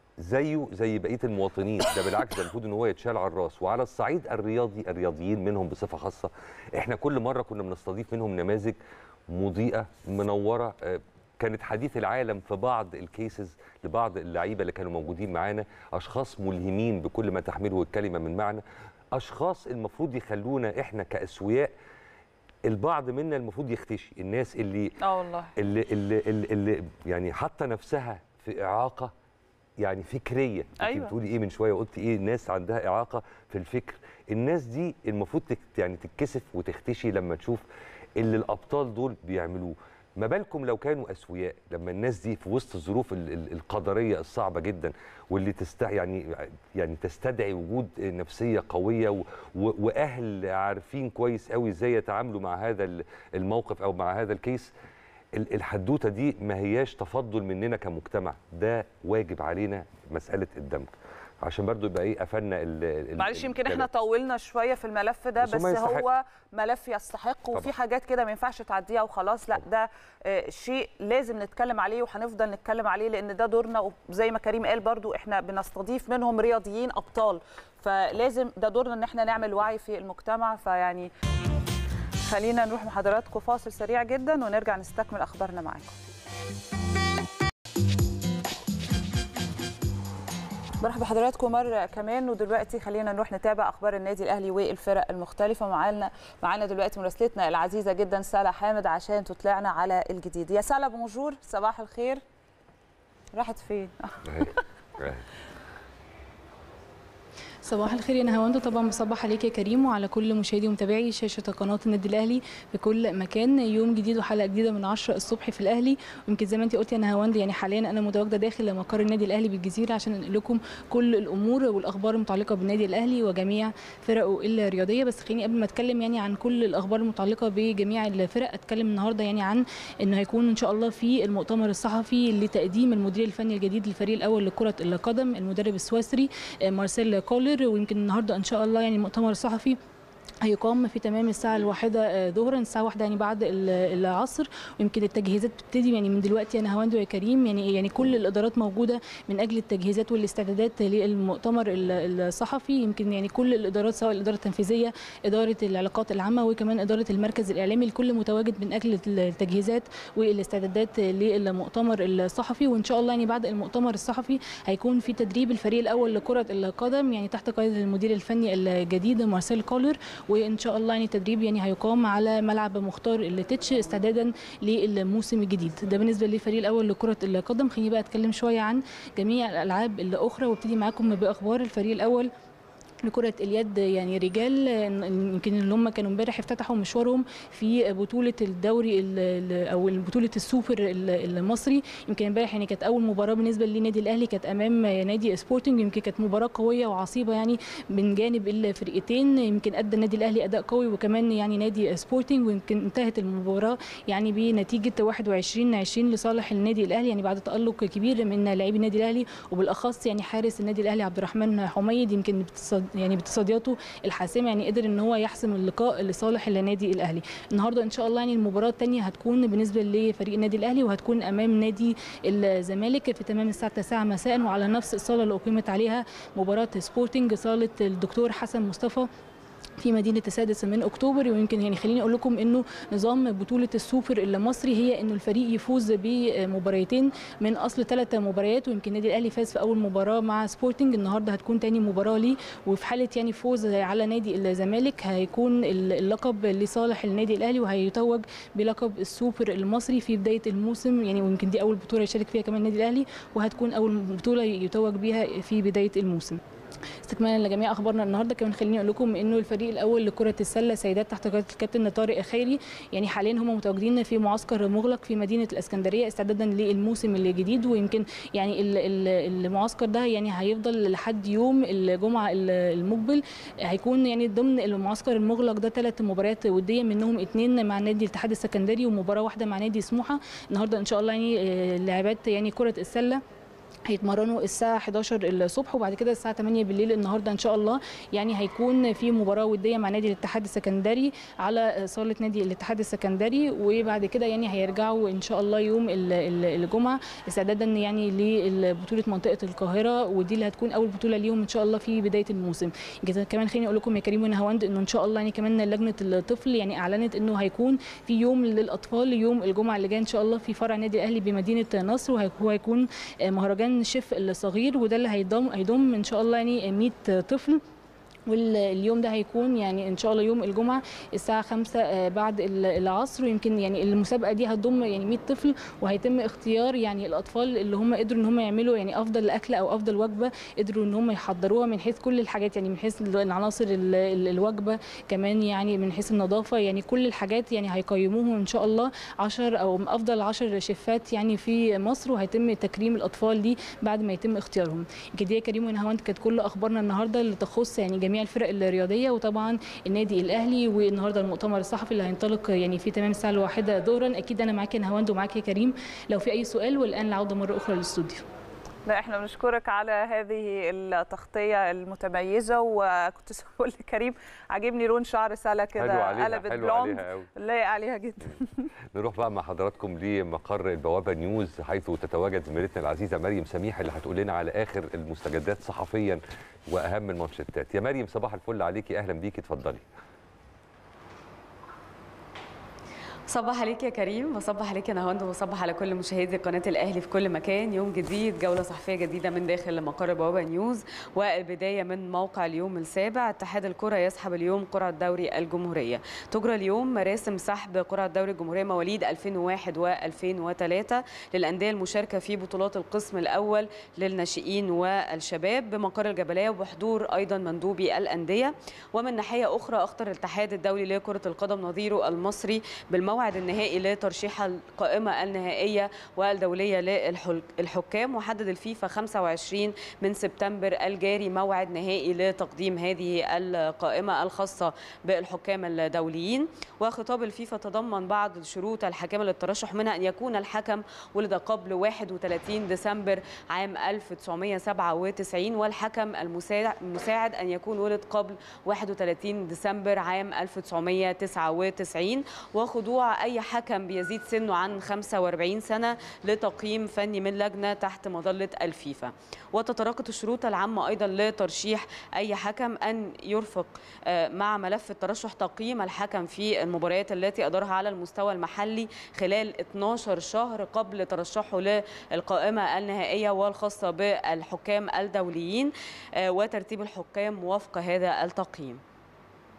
زيه زي بقيه المواطنين ده بالعكس ده المفروض ان هو يتشال على الراس وعلى الصعيد الرياضي الرياضيين منهم بصفه خاصه احنا كل مره كنا بنستضيف منهم نماذج مضيئه منوره آه، كانت حديث العالم في بعض الكيسز لبعض اللعيبه اللي كانوا موجودين معانا اشخاص ملهمين بكل ما تحمله الكلمه من معنى اشخاص المفروض يخلونا احنا كاسوياء البعض منا المفروض يختشي الناس اللي اه والله اللي اللي, اللي, اللي يعني حاطه نفسها في اعاقه يعني فكريه انت أيوة. بتقولي ايه من شويه قلت ايه الناس عندها اعاقه في الفكر الناس دي المفروض تك يعني تتكسف وتختشي لما تشوف اللي الابطال دول بيعملوه ما بالكم لو كانوا اسوياء لما الناس دي في وسط الظروف ال- ال- القدريه الصعبه جدا واللي تست يعني يعني تستدعي وجود نفسيه قويه و و واهل عارفين كويس قوي ازاي يتعاملوا مع هذا ال- الموقف او مع هذا الكيس ال- الحدوته دي ما هياش تفضل مننا كمجتمع ده واجب علينا مساله الدمج عشان برضو يبقى ايه قفلنا ال- ال- معلش يمكن احنا الكلام. طولنا شويه في الملف ده بس بس, هما يستحق. هو ملف يستحق وفي طبعا. حاجات كده ما ينفعش تعديها وخلاص لا ده آه، شيء لازم نتكلم عليه وهنفضل نتكلم عليه لان ده دورنا وزي ما كريم قال برضو احنا بنستضيف منهم رياضيين ابطال فلازم ده دورنا ان احنا نعمل وعي في المجتمع فيعني خلينا نروح مع حضراتكم فاصل سريع جدا ونرجع نستكمل اخبارنا معاكم مرحبا بحضراتكم مرة كمان ودلوقتي خلينا نروح نتابع أخبار النادي الأهلي والفرق المختلفة معانا معانا دلوقتي مراسلتنا العزيزة جدا سالة حامد عشان تطلعنا على الجديد يا سالة بونجور صباح الخير راحت فين؟ أهي. أهي. صباح الخير يا نهاوند طبعا بصبح عليك يا كريم وعلى كل مشاهدي ومتابعي شاشه قناه النادي الاهلي في كل مكان يوم جديد وحلقه جديده من 10 الصبح في الاهلي ويمكن زي ما انت قلت يا نهاوند يعني حاليا انا متواجده داخل مقر النادي الاهلي بالجزيره عشان انقل لكم كل الامور والاخبار المتعلقه بالنادي الاهلي وجميع فرقه الرياضيه بس خليني قبل ما اتكلم يعني عن كل الاخبار المتعلقه بجميع الفرق اتكلم النهارده يعني عن انه هيكون ان شاء الله في المؤتمر الصحفي لتقديم المدير الفني الجديد للفريق الاول لكره القدم المدرب السويسري آه، مارسيل كولر ويمكن النهارده ان شاء الله يعني المؤتمر الصحفي هيقام في تمام الساعة الواحدة آه، ظهرا الساعة واحدة يعني بعد ال- العصر ويمكن التجهيزات بتبتدي يعني من دلوقتي يا نهاوند ويا كريم يعني يعني كل الإدارات موجودة من أجل التجهيزات والاستعدادات للمؤتمر ال- الصحفي يمكن يعني كل الإدارات سواء الإدارة التنفيذية إدارة العلاقات العامة وكمان إدارة المركز الإعلامي الكل متواجد من أجل التجهيزات والاستعدادات للمؤتمر الصحفي وإن شاء الله يعني بعد المؤتمر الصحفي هيكون في تدريب الفريق الأول لكرة القدم يعني تحت قيادة المدير الفني الجديد مارسيل كولر وان شاء الله يعني التدريب يعني هيقام على ملعب مختار التتش استعدادا للموسم الجديد ده بالنسبه للفريق الاول لكره القدم خليني بقى اتكلم شويه عن جميع الالعاب الاخرى وابتدي معاكم باخبار الفريق الاول لكرة اليد يعني رجال يمكن اللي هم كانوا امبارح افتتحوا مشوارهم في بطولة الدوري ال- ال- او بطولة السوبر ال- المصري يمكن امبارح يعني كانت اول مباراة بالنسبة للنادي الاهلي كانت امام نادي سبورتنج يمكن كانت مباراة قوية وعصيبة يعني من جانب الفرقتين يمكن ادى النادي الاهلي اداء قوي وكمان يعني نادي سبورتنج ويمكن انتهت المباراة يعني بنتيجة 21 20 لصالح النادي الاهلي يعني بعد تألق كبير من لاعبي النادي الاهلي وبالاخص يعني حارس النادي الاهلي عبد الرحمن حميد يمكن بتصد يعني بتصدياته الحاسمه يعني قدر ان هو يحسم اللقاء لصالح النادي الاهلي النهارده ان شاء الله يعني المباراه الثانيه هتكون بالنسبه لفريق النادي الاهلي وهتكون امام نادي الزمالك في تمام الساعه 9 مساء وعلى نفس الصاله اللي اقيمت عليها مباراه سبورتنج صاله الدكتور حسن مصطفى في مدينه السادس من اكتوبر ويمكن يعني خليني اقول لكم انه نظام بطوله السوبر المصري هي انه الفريق يفوز بمباريتين من اصل ثلاث مباريات ويمكن النادي الاهلي فاز في اول مباراه مع سبورتنج النهارده هتكون تاني مباراه ليه وفي حاله يعني فوز على نادي الزمالك هيكون اللقب لصالح النادي الاهلي وهيتوج بلقب السوبر المصري في بدايه الموسم يعني ويمكن دي اول بطوله يشارك فيها كمان النادي الاهلي وهتكون اول بطوله يتوج بيها في بدايه الموسم استكمالا لجميع اخبارنا النهارده كمان خليني اقول لكم انه الفريق الاول لكره السله سيدات تحت قياده الكابتن طارق خيري يعني حاليا هم متواجدين في معسكر مغلق في مدينه الاسكندريه استعدادا للموسم الجديد ويمكن يعني ال- ال- المعسكر ده يعني هيفضل لحد يوم الجمعه ال- المقبل هيكون يعني ضمن المعسكر المغلق ده ثلاث مباريات وديه منهم اثنين مع نادي الاتحاد السكندري ومباراه واحده مع نادي سموحه النهارده ان شاء الله يعني آه، لاعبات يعني كره السله هيتمرنوا الساعة 11 الصبح وبعد كده الساعة 8 بالليل النهارده إن شاء الله يعني هيكون في مباراة ودية مع نادي الاتحاد السكندري على صالة نادي الاتحاد السكندري وبعد كده يعني هيرجعوا إن شاء الله يوم ال- ال- الجمعة استعدادا يعني لبطولة منطقة القاهرة ودي اللي هتكون أول بطولة ليهم إن شاء الله في بداية الموسم جدا كمان خليني أقول لكم يا كريم ونهاوند إنه إن شاء الله يعني كمان لجنة الطفل يعني أعلنت إنه هيكون في يوم للأطفال يوم الجمعة اللي جايه إن شاء الله في فرع نادي الأهلي بمدينة نصر وهو هيكون مهرجان شيف الصغير وده اللي هيضم هيضم ان شاء الله يعني 100 طفل واليوم ده هيكون يعني ان شاء الله يوم الجمعه الساعه 5 آه، بعد ال- العصر ويمكن يعني المسابقه دي هتضم يعني 100 طفل وهيتم اختيار يعني الاطفال اللي هم قدروا ان هم يعملوا يعني افضل اكل او افضل وجبه قدروا ان هم يحضروها من حيث كل الحاجات يعني من حيث العناصر ال- ال- الوجبه كمان يعني من حيث النظافه يعني كل الحاجات يعني هيقيموهم ان شاء الله 10 او افضل 10 شيفات يعني في مصر وهيتم تكريم الاطفال دي بعد ما يتم اختيارهم كده يا كريم ونهاوند كانت كل اخبارنا النهارده اللي تخص يعني جميع الفرق الرياضيه وطبعا النادي الاهلي والنهارده المؤتمر الصحفي اللي هينطلق يعني في تمام الساعه الواحده ظهرا اكيد انا معاك يا نهاوند ومعاك يا كريم لو في اي سؤال والان العوده مره اخرى للاستوديو لا احنا بنشكرك على هذه التغطيه المتميزه وكنت بقول لكريم عاجبني لون شعر سلا حلو كده عليها قلبت حلو بلوند عليها قوي لايق عليها جدا نروح بقى مع حضراتكم لمقر البوابه نيوز حيث تتواجد زميلتنا العزيزه مريم سميح اللي هتقول لنا على اخر المستجدات صحفيا واهم المانشيتات يا مريم صباح الفل عليكي اهلا بيكي اتفضلي صباح عليك يا كريم وصبح عليك يا نهاوند وصبح على كل مشاهدي قناه الاهلي في كل مكان يوم جديد جوله صحفيه جديده من داخل مقر بوابه نيوز والبدايه من موقع اليوم السابع اتحاد الكره يسحب اليوم قرعه دوري الجمهوريه تجرى اليوم مراسم سحب قرعه دوري الجمهوريه مواليد 2001 و2003 للانديه المشاركه في بطولات القسم الاول للناشئين والشباب بمقر الجبليه وبحضور ايضا مندوبي الانديه ومن ناحيه اخرى اخطر الاتحاد الدولي لكره القدم نظيره المصري بالموعد النهائي لترشيح القائمه النهائيه والدوليه للحكام وحدد الفيفا 25 من سبتمبر الجاري موعد نهائي لتقديم هذه القائمه الخاصه بالحكام الدوليين وخطاب الفيفا تضمن بعض شروط الحكام للترشح منها ان يكون الحكم ولد قبل 31 ديسمبر عام 1997 والحكم المساعد ان يكون ولد قبل 31 ديسمبر عام 1999 وخضوع اي حكم بيزيد سنه عن 45 سنه لتقييم فني من لجنه تحت مظله الفيفا وتتراقط الشروط العامه ايضا لترشيح اي حكم ان يرفق مع ملف الترشح تقييم الحكم في المباريات التي ادارها على المستوى المحلي خلال 12 شهر قبل ترشحه للقائمه النهائيه والخاصه بالحكام الدوليين وترتيب الحكام وفق هذا التقييم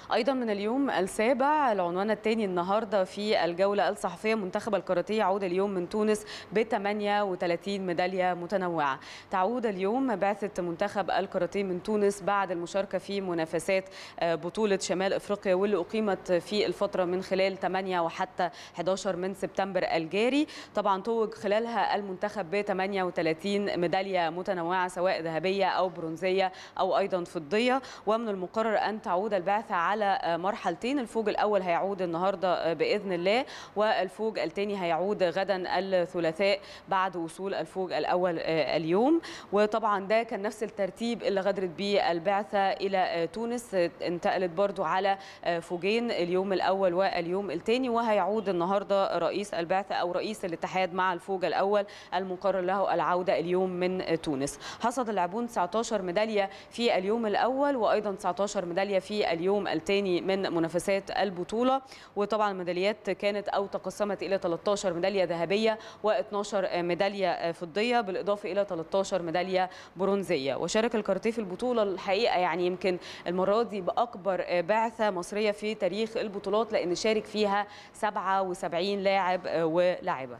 ايضا من اليوم السابع العنوان الثاني النهارده في الجوله الصحفيه منتخب الكاراتيه يعود اليوم من تونس ب 38 ميداليه متنوعه تعود اليوم بعثه منتخب الكاراتيه من تونس بعد المشاركه في منافسات بطوله شمال افريقيا واللي اقيمت في الفتره من خلال 8 وحتى 11 من سبتمبر الجاري طبعا توج خلالها المنتخب ب 38 ميداليه متنوعه سواء ذهبيه او برونزيه او ايضا فضيه ومن المقرر ان تعود البعثه على مرحلتين الفوج الاول هيعود النهارده باذن الله والفوج الثاني هيعود غدا الثلاثاء بعد وصول الفوج الاول اليوم وطبعا ده كان نفس الترتيب اللي غادرت به البعثه الى تونس انتقلت برضو على فوجين اليوم الاول واليوم الثاني وهيعود النهارده رئيس البعثه او رئيس الاتحاد مع الفوج الاول المقرر له العوده اليوم من تونس حصد اللاعبون 19 ميداليه في اليوم الاول وايضا 19 ميداليه في اليوم الثاني من منافسات البطوله وطبعا الميداليات كانت او تقسمت الى 13 ميداليه ذهبيه و12 ميداليه فضيه بالاضافه الى 13 ميداليه برونزيه وشارك الكاراتيه في البطوله الحقيقه يعني يمكن المره دي باكبر بعثه مصريه في تاريخ البطولات لان شارك فيها 77 لاعب ولاعبه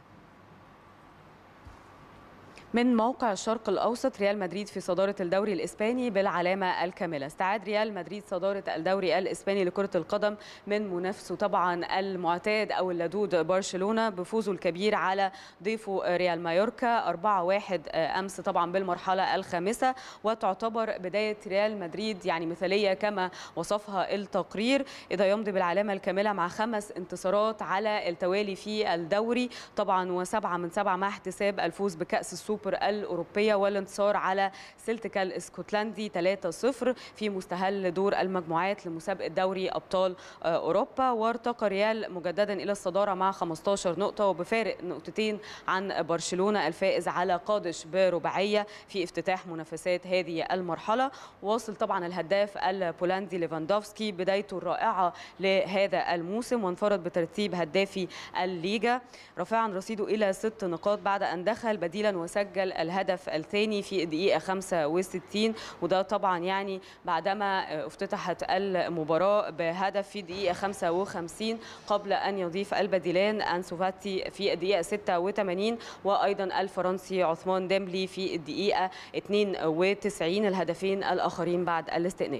من موقع الشرق الاوسط ريال مدريد في صداره الدوري الاسباني بالعلامه الكامله استعاد ريال مدريد صداره الدوري الاسباني لكره القدم من منافسه طبعا المعتاد او اللدود برشلونه بفوزه الكبير على ضيفه ريال مايوركا 4-1 امس طبعا بالمرحله الخامسه وتعتبر بدايه ريال مدريد يعني مثاليه كما وصفها التقرير اذا يمضي بالعلامه الكامله مع خمس انتصارات على التوالي في الدوري طبعا وسبعه من سبعه مع احتساب الفوز بكاس السوبر السوبر الأوروبية والانتصار على سلتيكا الاسكتلندي 3-0 في مستهل دور المجموعات لمسابقة دوري أبطال أوروبا وارتقى ريال مجددا إلى الصدارة مع 15 نقطة وبفارق نقطتين عن برشلونة الفائز على قادش برباعية في افتتاح منافسات هذه المرحلة واصل طبعا الهداف البولندي ليفاندوفسكي بدايته الرائعة لهذا الموسم وانفرد بترتيب هدافي الليجا رافعا رصيده إلى ست نقاط بعد أن دخل بديلا وسجل سجل الهدف الثاني في الدقيقة 65 وده طبعا يعني بعدما افتتحت المباراة بهدف في الدقيقة 55 قبل أن يضيف البديلان أنسو فاتي في الدقيقة 86 وأيضا الفرنسي عثمان ديمبلي في الدقيقة 92 الهدفين الآخرين بعد الاستئناف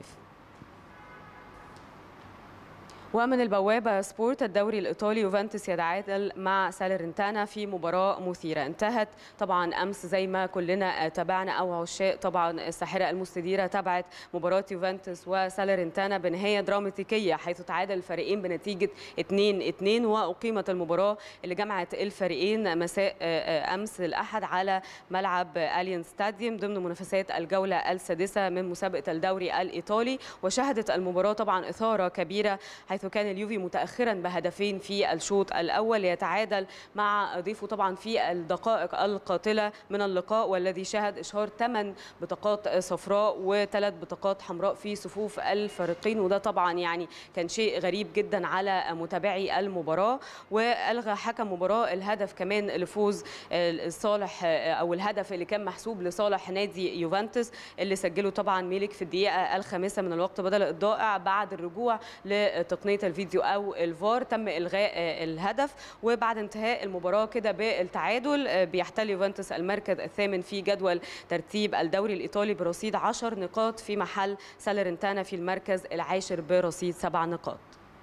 ومن البوابة سبورت الدوري الإيطالي يوفنتوس يتعادل مع سالرنتانا في مباراة مثيرة انتهت طبعا أمس زي ما كلنا تابعنا أو عشاق طبعا الساحرة المستديرة تابعت مباراة يوفنتوس وسالرنتانا بنهاية دراماتيكية حيث تعادل الفريقين بنتيجة 2-2 وأقيمت المباراة اللي جمعت الفريقين مساء أمس الأحد على ملعب أليان ستاديوم ضمن منافسات الجولة السادسة من مسابقة الدوري الإيطالي وشهدت المباراة طبعا إثارة كبيرة حيث كان اليوفي متاخرا بهدفين في الشوط الاول يتعادل مع ضيفه طبعا في الدقائق القاتله من اللقاء والذي شهد اشهار ثمان بطاقات صفراء وثلاث بطاقات حمراء في صفوف الفريقين وده طبعا يعني كان شيء غريب جدا على متابعي المباراه والغى حكم مباراه الهدف كمان لفوز صالح او الهدف اللي كان محسوب لصالح نادي يوفنتوس اللي سجله طبعا ميلك في الدقيقه الخامسه من الوقت بدل الضائع بعد الرجوع لتقنيه الفيديو او الفار تم الغاء الهدف وبعد انتهاء المباراه كده بالتعادل بيحتل يوفنتوس المركز الثامن في جدول ترتيب الدوري الايطالي برصيد 10 نقاط في محل سالرنتانا في المركز العاشر برصيد سبع نقاط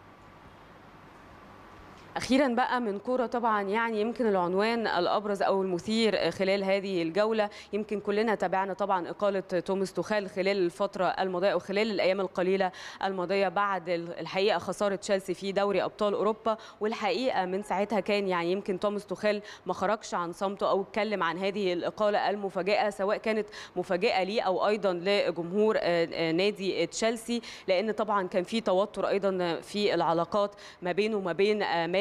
اخيرا بقى من كوره طبعا يعني يمكن العنوان الابرز او المثير خلال هذه الجوله يمكن كلنا تابعنا طبعا اقاله توماس توخيل خلال الفتره الماضيه وخلال الايام القليله الماضيه بعد الحقيقه خساره تشيلسي في دوري ابطال اوروبا والحقيقه من ساعتها كان يعني يمكن توماس توخيل ما خرجش عن صمته او اتكلم عن هذه الاقاله المفاجئه سواء كانت مفاجئه ليه او ايضا لجمهور نادي تشيلسي لان طبعا كان في توتر ايضا في العلاقات ما بينه وما بين مالك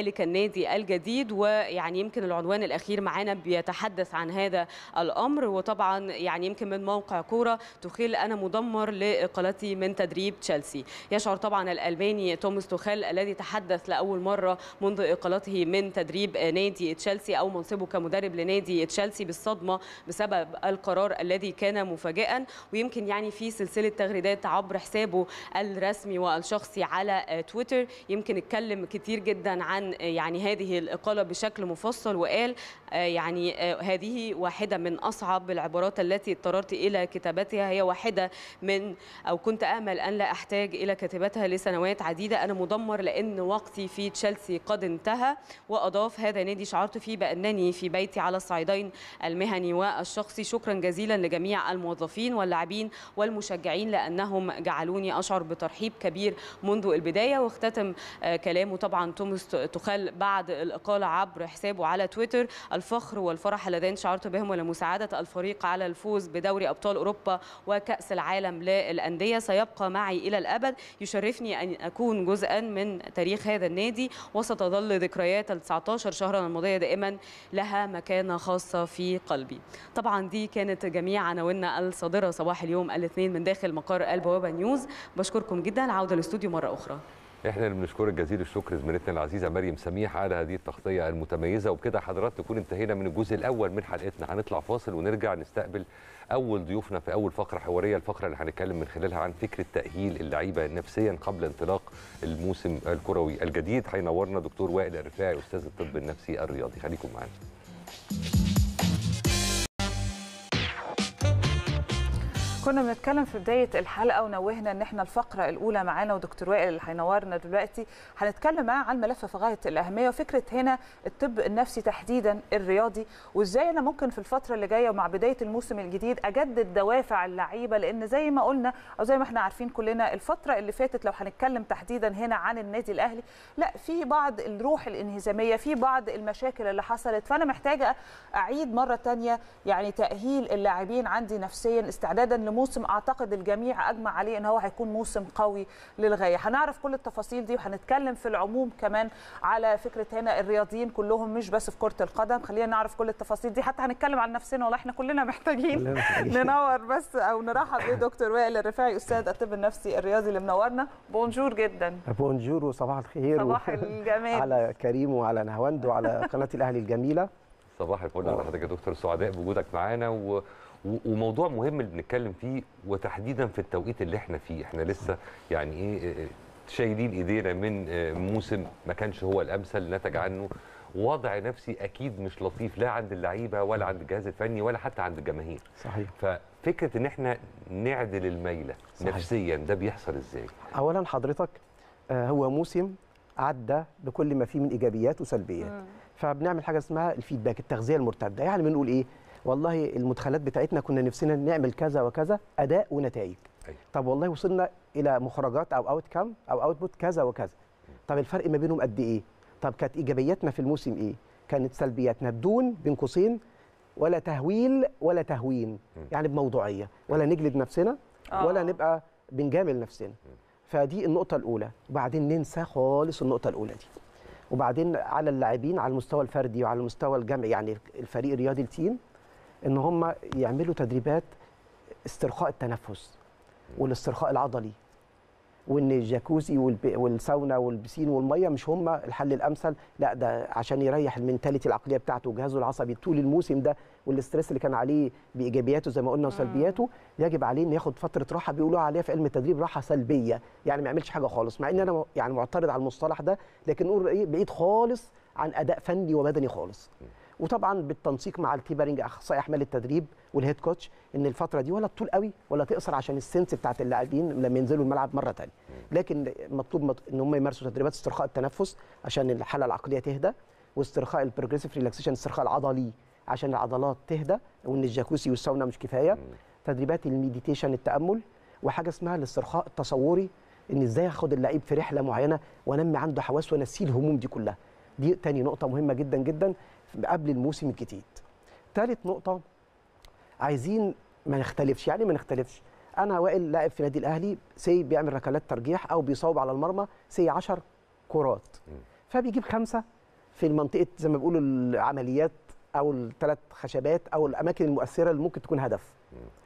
ذلك النادي الجديد ويعني يمكن العنوان الاخير معانا بيتحدث عن هذا الامر وطبعا يعني يمكن من موقع كوره تخيل انا مدمر لاقالتي من تدريب تشيلسي يشعر طبعا الالماني توماس توخيل الذي تحدث لاول مره منذ اقالته من تدريب نادي تشيلسي او منصبه كمدرب لنادي تشيلسي بالصدمه بسبب القرار الذي كان مفاجئا ويمكن يعني في سلسله تغريدات عبر حسابه الرسمي والشخصي على تويتر يمكن اتكلم كتير جدا عن يعني هذه الاقاله بشكل مفصل وقال يعني هذه واحده من اصعب العبارات التي اضطررت الى كتابتها هي واحده من او كنت امل ان لا احتاج الى كتابتها لسنوات عديده انا مدمر لان وقتي في تشيلسي قد انتهى واضاف هذا نادي شعرت فيه بانني في بيتي على الصعيدين المهني والشخصي شكرا جزيلا لجميع الموظفين واللاعبين والمشجعين لانهم جعلوني اشعر بترحيب كبير منذ البدايه واختتم كلامه طبعا توماس تخل بعد الاقاله عبر حسابه على تويتر الفخر والفرح اللذان شعرت بهم ولمساعده الفريق على الفوز بدوري ابطال اوروبا وكاس العالم للانديه سيبقى معي الى الابد يشرفني ان اكون جزءا من تاريخ هذا النادي وستظل ذكريات ال 19 شهرا الماضيه دائما لها مكانه خاصه في قلبي طبعا دي كانت جميع عناويننا الصادره صباح اليوم الاثنين من داخل مقر البوابه نيوز بشكركم جدا العوده الاستوديو مره اخرى احنا اللي بنشكرك جزيل الشكر زميلتنا العزيزه مريم سميح على هذه التغطيه المتميزه وبكده حضرات نكون انتهينا من الجزء الاول من حلقتنا هنطلع فاصل ونرجع نستقبل اول ضيوفنا في اول فقره حواريه الفقره اللي هنتكلم من خلالها عن فكره تاهيل اللعيبه نفسيا قبل انطلاق الموسم الكروي الجديد هينورنا دكتور وائل الرفاعي استاذ الطب النفسي الرياضي خليكم معانا كنا بنتكلم في بدايه الحلقه ونوهنا ان احنا الفقره الاولى معانا ودكتور وائل اللي هينورنا دلوقتي هنتكلم معاه عن ملف في غايه الاهميه وفكره هنا الطب النفسي تحديدا الرياضي وازاي انا ممكن في الفتره اللي جايه ومع بدايه الموسم الجديد اجدد دوافع اللعيبه لان زي ما قلنا او زي ما احنا عارفين كلنا الفتره اللي فاتت لو هنتكلم تحديدا هنا عن النادي الاهلي لا في بعض الروح الانهزاميه في بعض المشاكل اللي حصلت فانا محتاجه اعيد مره ثانيه يعني تاهيل اللاعبين عندي نفسيا استعدادا موسم اعتقد الجميع اجمع عليه ان هو هيكون موسم قوي للغايه هنعرف كل التفاصيل دي وهنتكلم في العموم كمان على فكره هنا الرياضيين كلهم مش بس في كره القدم خلينا نعرف كل التفاصيل دي حتى هنتكلم عن نفسنا والله احنا كلنا محتاجين ننور بس او نرحب بدكتور وائل الرفاعي استاذ الطب النفسي الرياضي اللي منورنا بونجور جدا بونجور وصباح الخير صباح الجمال على كريم وعلى نهاوند وعلى قناه الاهلي الجميله صباح الفل على حضرتك يا دكتور سعداء بوجودك معانا و... وموضوع مهم اللي بنتكلم فيه وتحديدا في التوقيت اللي احنا فيه احنا لسه يعني ايه شايلين ايدينا من موسم ما كانش هو الامثل نتج عنه وضع نفسي اكيد مش لطيف لا عند اللعيبه ولا عند الجهاز الفني ولا حتى عند الجماهير صحيح ففكره ان احنا نعدل الميله صحيح. نفسيا ده بيحصل ازاي اولا حضرتك هو موسم عدى بكل ما فيه من ايجابيات وسلبيات م. فبنعمل حاجه اسمها الفيدباك التغذيه المرتده يعني بنقول ايه والله المدخلات بتاعتنا كنا نفسنا نعمل كذا وكذا اداء ونتائج أي. طب والله وصلنا الى مخرجات او اوت كام او اوتبوت كذا وكذا طب الفرق ما بينهم قد ايه طب كانت ايجابياتنا في الموسم ايه كانت سلبياتنا بدون بين قوسين ولا تهويل ولا تهوين يعني بموضوعيه ولا نجلد نفسنا ولا نبقى بنجامل نفسنا فدي النقطه الاولى وبعدين ننسى خالص النقطه الاولى دي وبعدين على اللاعبين على المستوى الفردي وعلى المستوى الجمعي يعني الفريق الرياضي التيم ان هم يعملوا تدريبات استرخاء التنفس والاسترخاء العضلي وان الجاكوزي والساونا والبسين والميه مش هم الحل الامثل لا ده عشان يريح المنتاليتي العقليه بتاعته وجهازه العصبي طول الموسم ده والاسترس اللي كان عليه بايجابياته زي ما قلنا وسلبياته يجب عليه انه ياخد فتره راحه بيقولوا عليها في علم التدريب راحه سلبيه يعني ما يعملش حاجه خالص مع ان انا يعني معترض على المصطلح ده لكن نقول ايه بعيد خالص عن اداء فني وبدني خالص وطبعا بالتنسيق مع التيبرنج اخصائي احمال التدريب والهيد كوتش ان الفتره دي ولا تطول قوي ولا تقصر عشان السنس بتاعت اللاعبين لما ينزلوا الملعب مره ثانيه لكن مطلوب ان هم يمارسوا تدريبات استرخاء التنفس عشان الحاله العقليه تهدى واسترخاء البروجريسيف ريلاكسيشن الاسترخاء العضلي عشان العضلات تهدى وان الجاكوسي والساونا مش كفايه تدريبات المديتيشن التامل وحاجه اسمها الاسترخاء التصوري ان ازاي اخد اللعيب في رحله معينه وانمي عنده حواس وانسيه الهموم دي كلها دي تاني نقطه مهمه جدا جدا قبل الموسم الجديد ثالث نقطه عايزين ما نختلفش يعني ما نختلفش انا وائل لاعب في نادي الاهلي سي بيعمل ركلات ترجيح او بيصوب على المرمى سي 10 كرات فبيجيب خمسه في المنطقه زي ما بيقولوا العمليات او الثلاث خشبات او الاماكن المؤثره اللي ممكن تكون هدف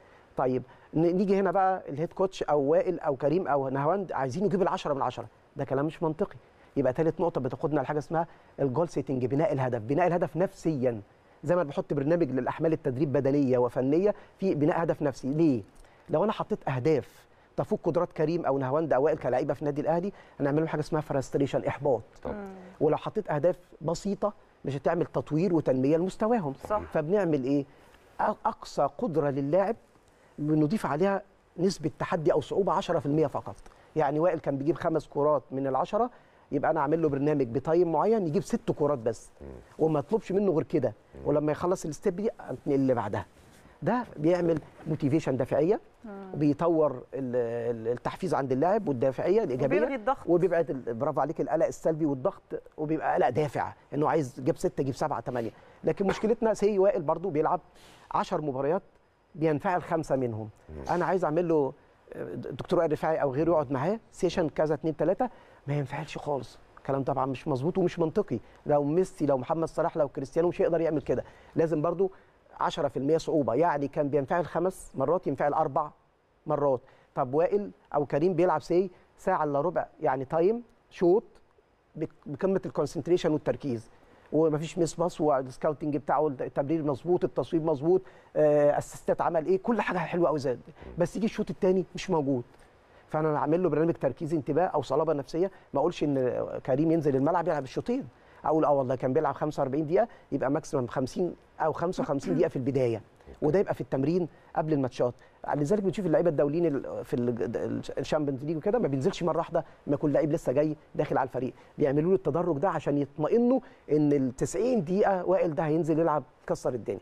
طيب ن- نيجي هنا بقى الهيد كوتش او وائل او كريم او نهاوند عايزين يجيب العشرة من عشرة ده كلام مش منطقي يبقى ثالث نقطه بتاخدنا لحاجه اسمها الجول سيتنج بناء الهدف بناء الهدف نفسيا زي ما بحط برنامج للاحمال التدريب بدنيه وفنيه في بناء هدف نفسي ليه لو انا حطيت اهداف تفوق قدرات كريم او نهاوند او وائل كلاعيبه في النادي الاهلي هنعمل لهم حاجه اسمها فرستريشن احباط طبعا. ولو حطيت اهداف بسيطه مش هتعمل تطوير وتنميه لمستواهم صح. فبنعمل ايه أ- اقصى قدره للاعب بنضيف عليها نسبه تحدي او صعوبه 10% فقط يعني وائل كان بيجيب خمس كرات من العشرة يبقى انا اعمل له برنامج بتايم معين يجيب ست كرات بس وما اطلبش منه غير كده ولما يخلص الستيب دي انقل اللي بعدها ده بيعمل موتيفيشن دافعيه وبيطور ال- ال- التحفيز عند اللاعب والدافعيه الايجابيه وبيلغي الضغط. وبيبعد ال- برافو عليك القلق السلبي والضغط وبيبقى قلق دافع انه عايز جيب سته جيب سبعه ثمانيه لكن مشكلتنا سي وائل برضو بيلعب 10 مباريات بينفعل خمسه منهم انا عايز اعمل له دكتور وائل رفاعي او غيره يقعد معاه سيشن كذا اتنين ثلاثه ما ينفعلش خالص الكلام طبعا مش مظبوط ومش منطقي لو ميسي لو محمد صلاح لو كريستيانو مش هيقدر يعمل كده لازم برضو 10% صعوبه يعني كان بينفعل خمس مرات ينفعل اربع مرات طب وائل او كريم بيلعب سي ساعه الا ربع يعني تايم شوط بك- بقمه الكونسنتريشن والتركيز ومفيش ميس باص والسكاوتنج بتاعه التمرير مظبوط التصويب مظبوط آه، اسيستات عمل ايه كل حاجه حلوه قوي زي بس يجي الشوط الثاني مش موجود فانا اعمل له برنامج تركيز انتباه او صلابه نفسيه ما اقولش ان كريم ينزل الملعب يلعب الشوطين اقول اه والله كان بيلعب 45 دقيقه يبقى ماكسيمم 50 او 55 دقيقه في البدايه وده يبقى في التمرين قبل الماتشات لذلك بنشوف اللعيبه الدوليين ال- في ال- الشامبيونز ليج وكده ما بينزلش مره واحده ما يكون لعيب لسه جاي داخل على الفريق بيعملوا له التدرج ده عشان يطمئنوا ان ال 90 دقيقه وائل ده هينزل يلعب يكسر الدنيا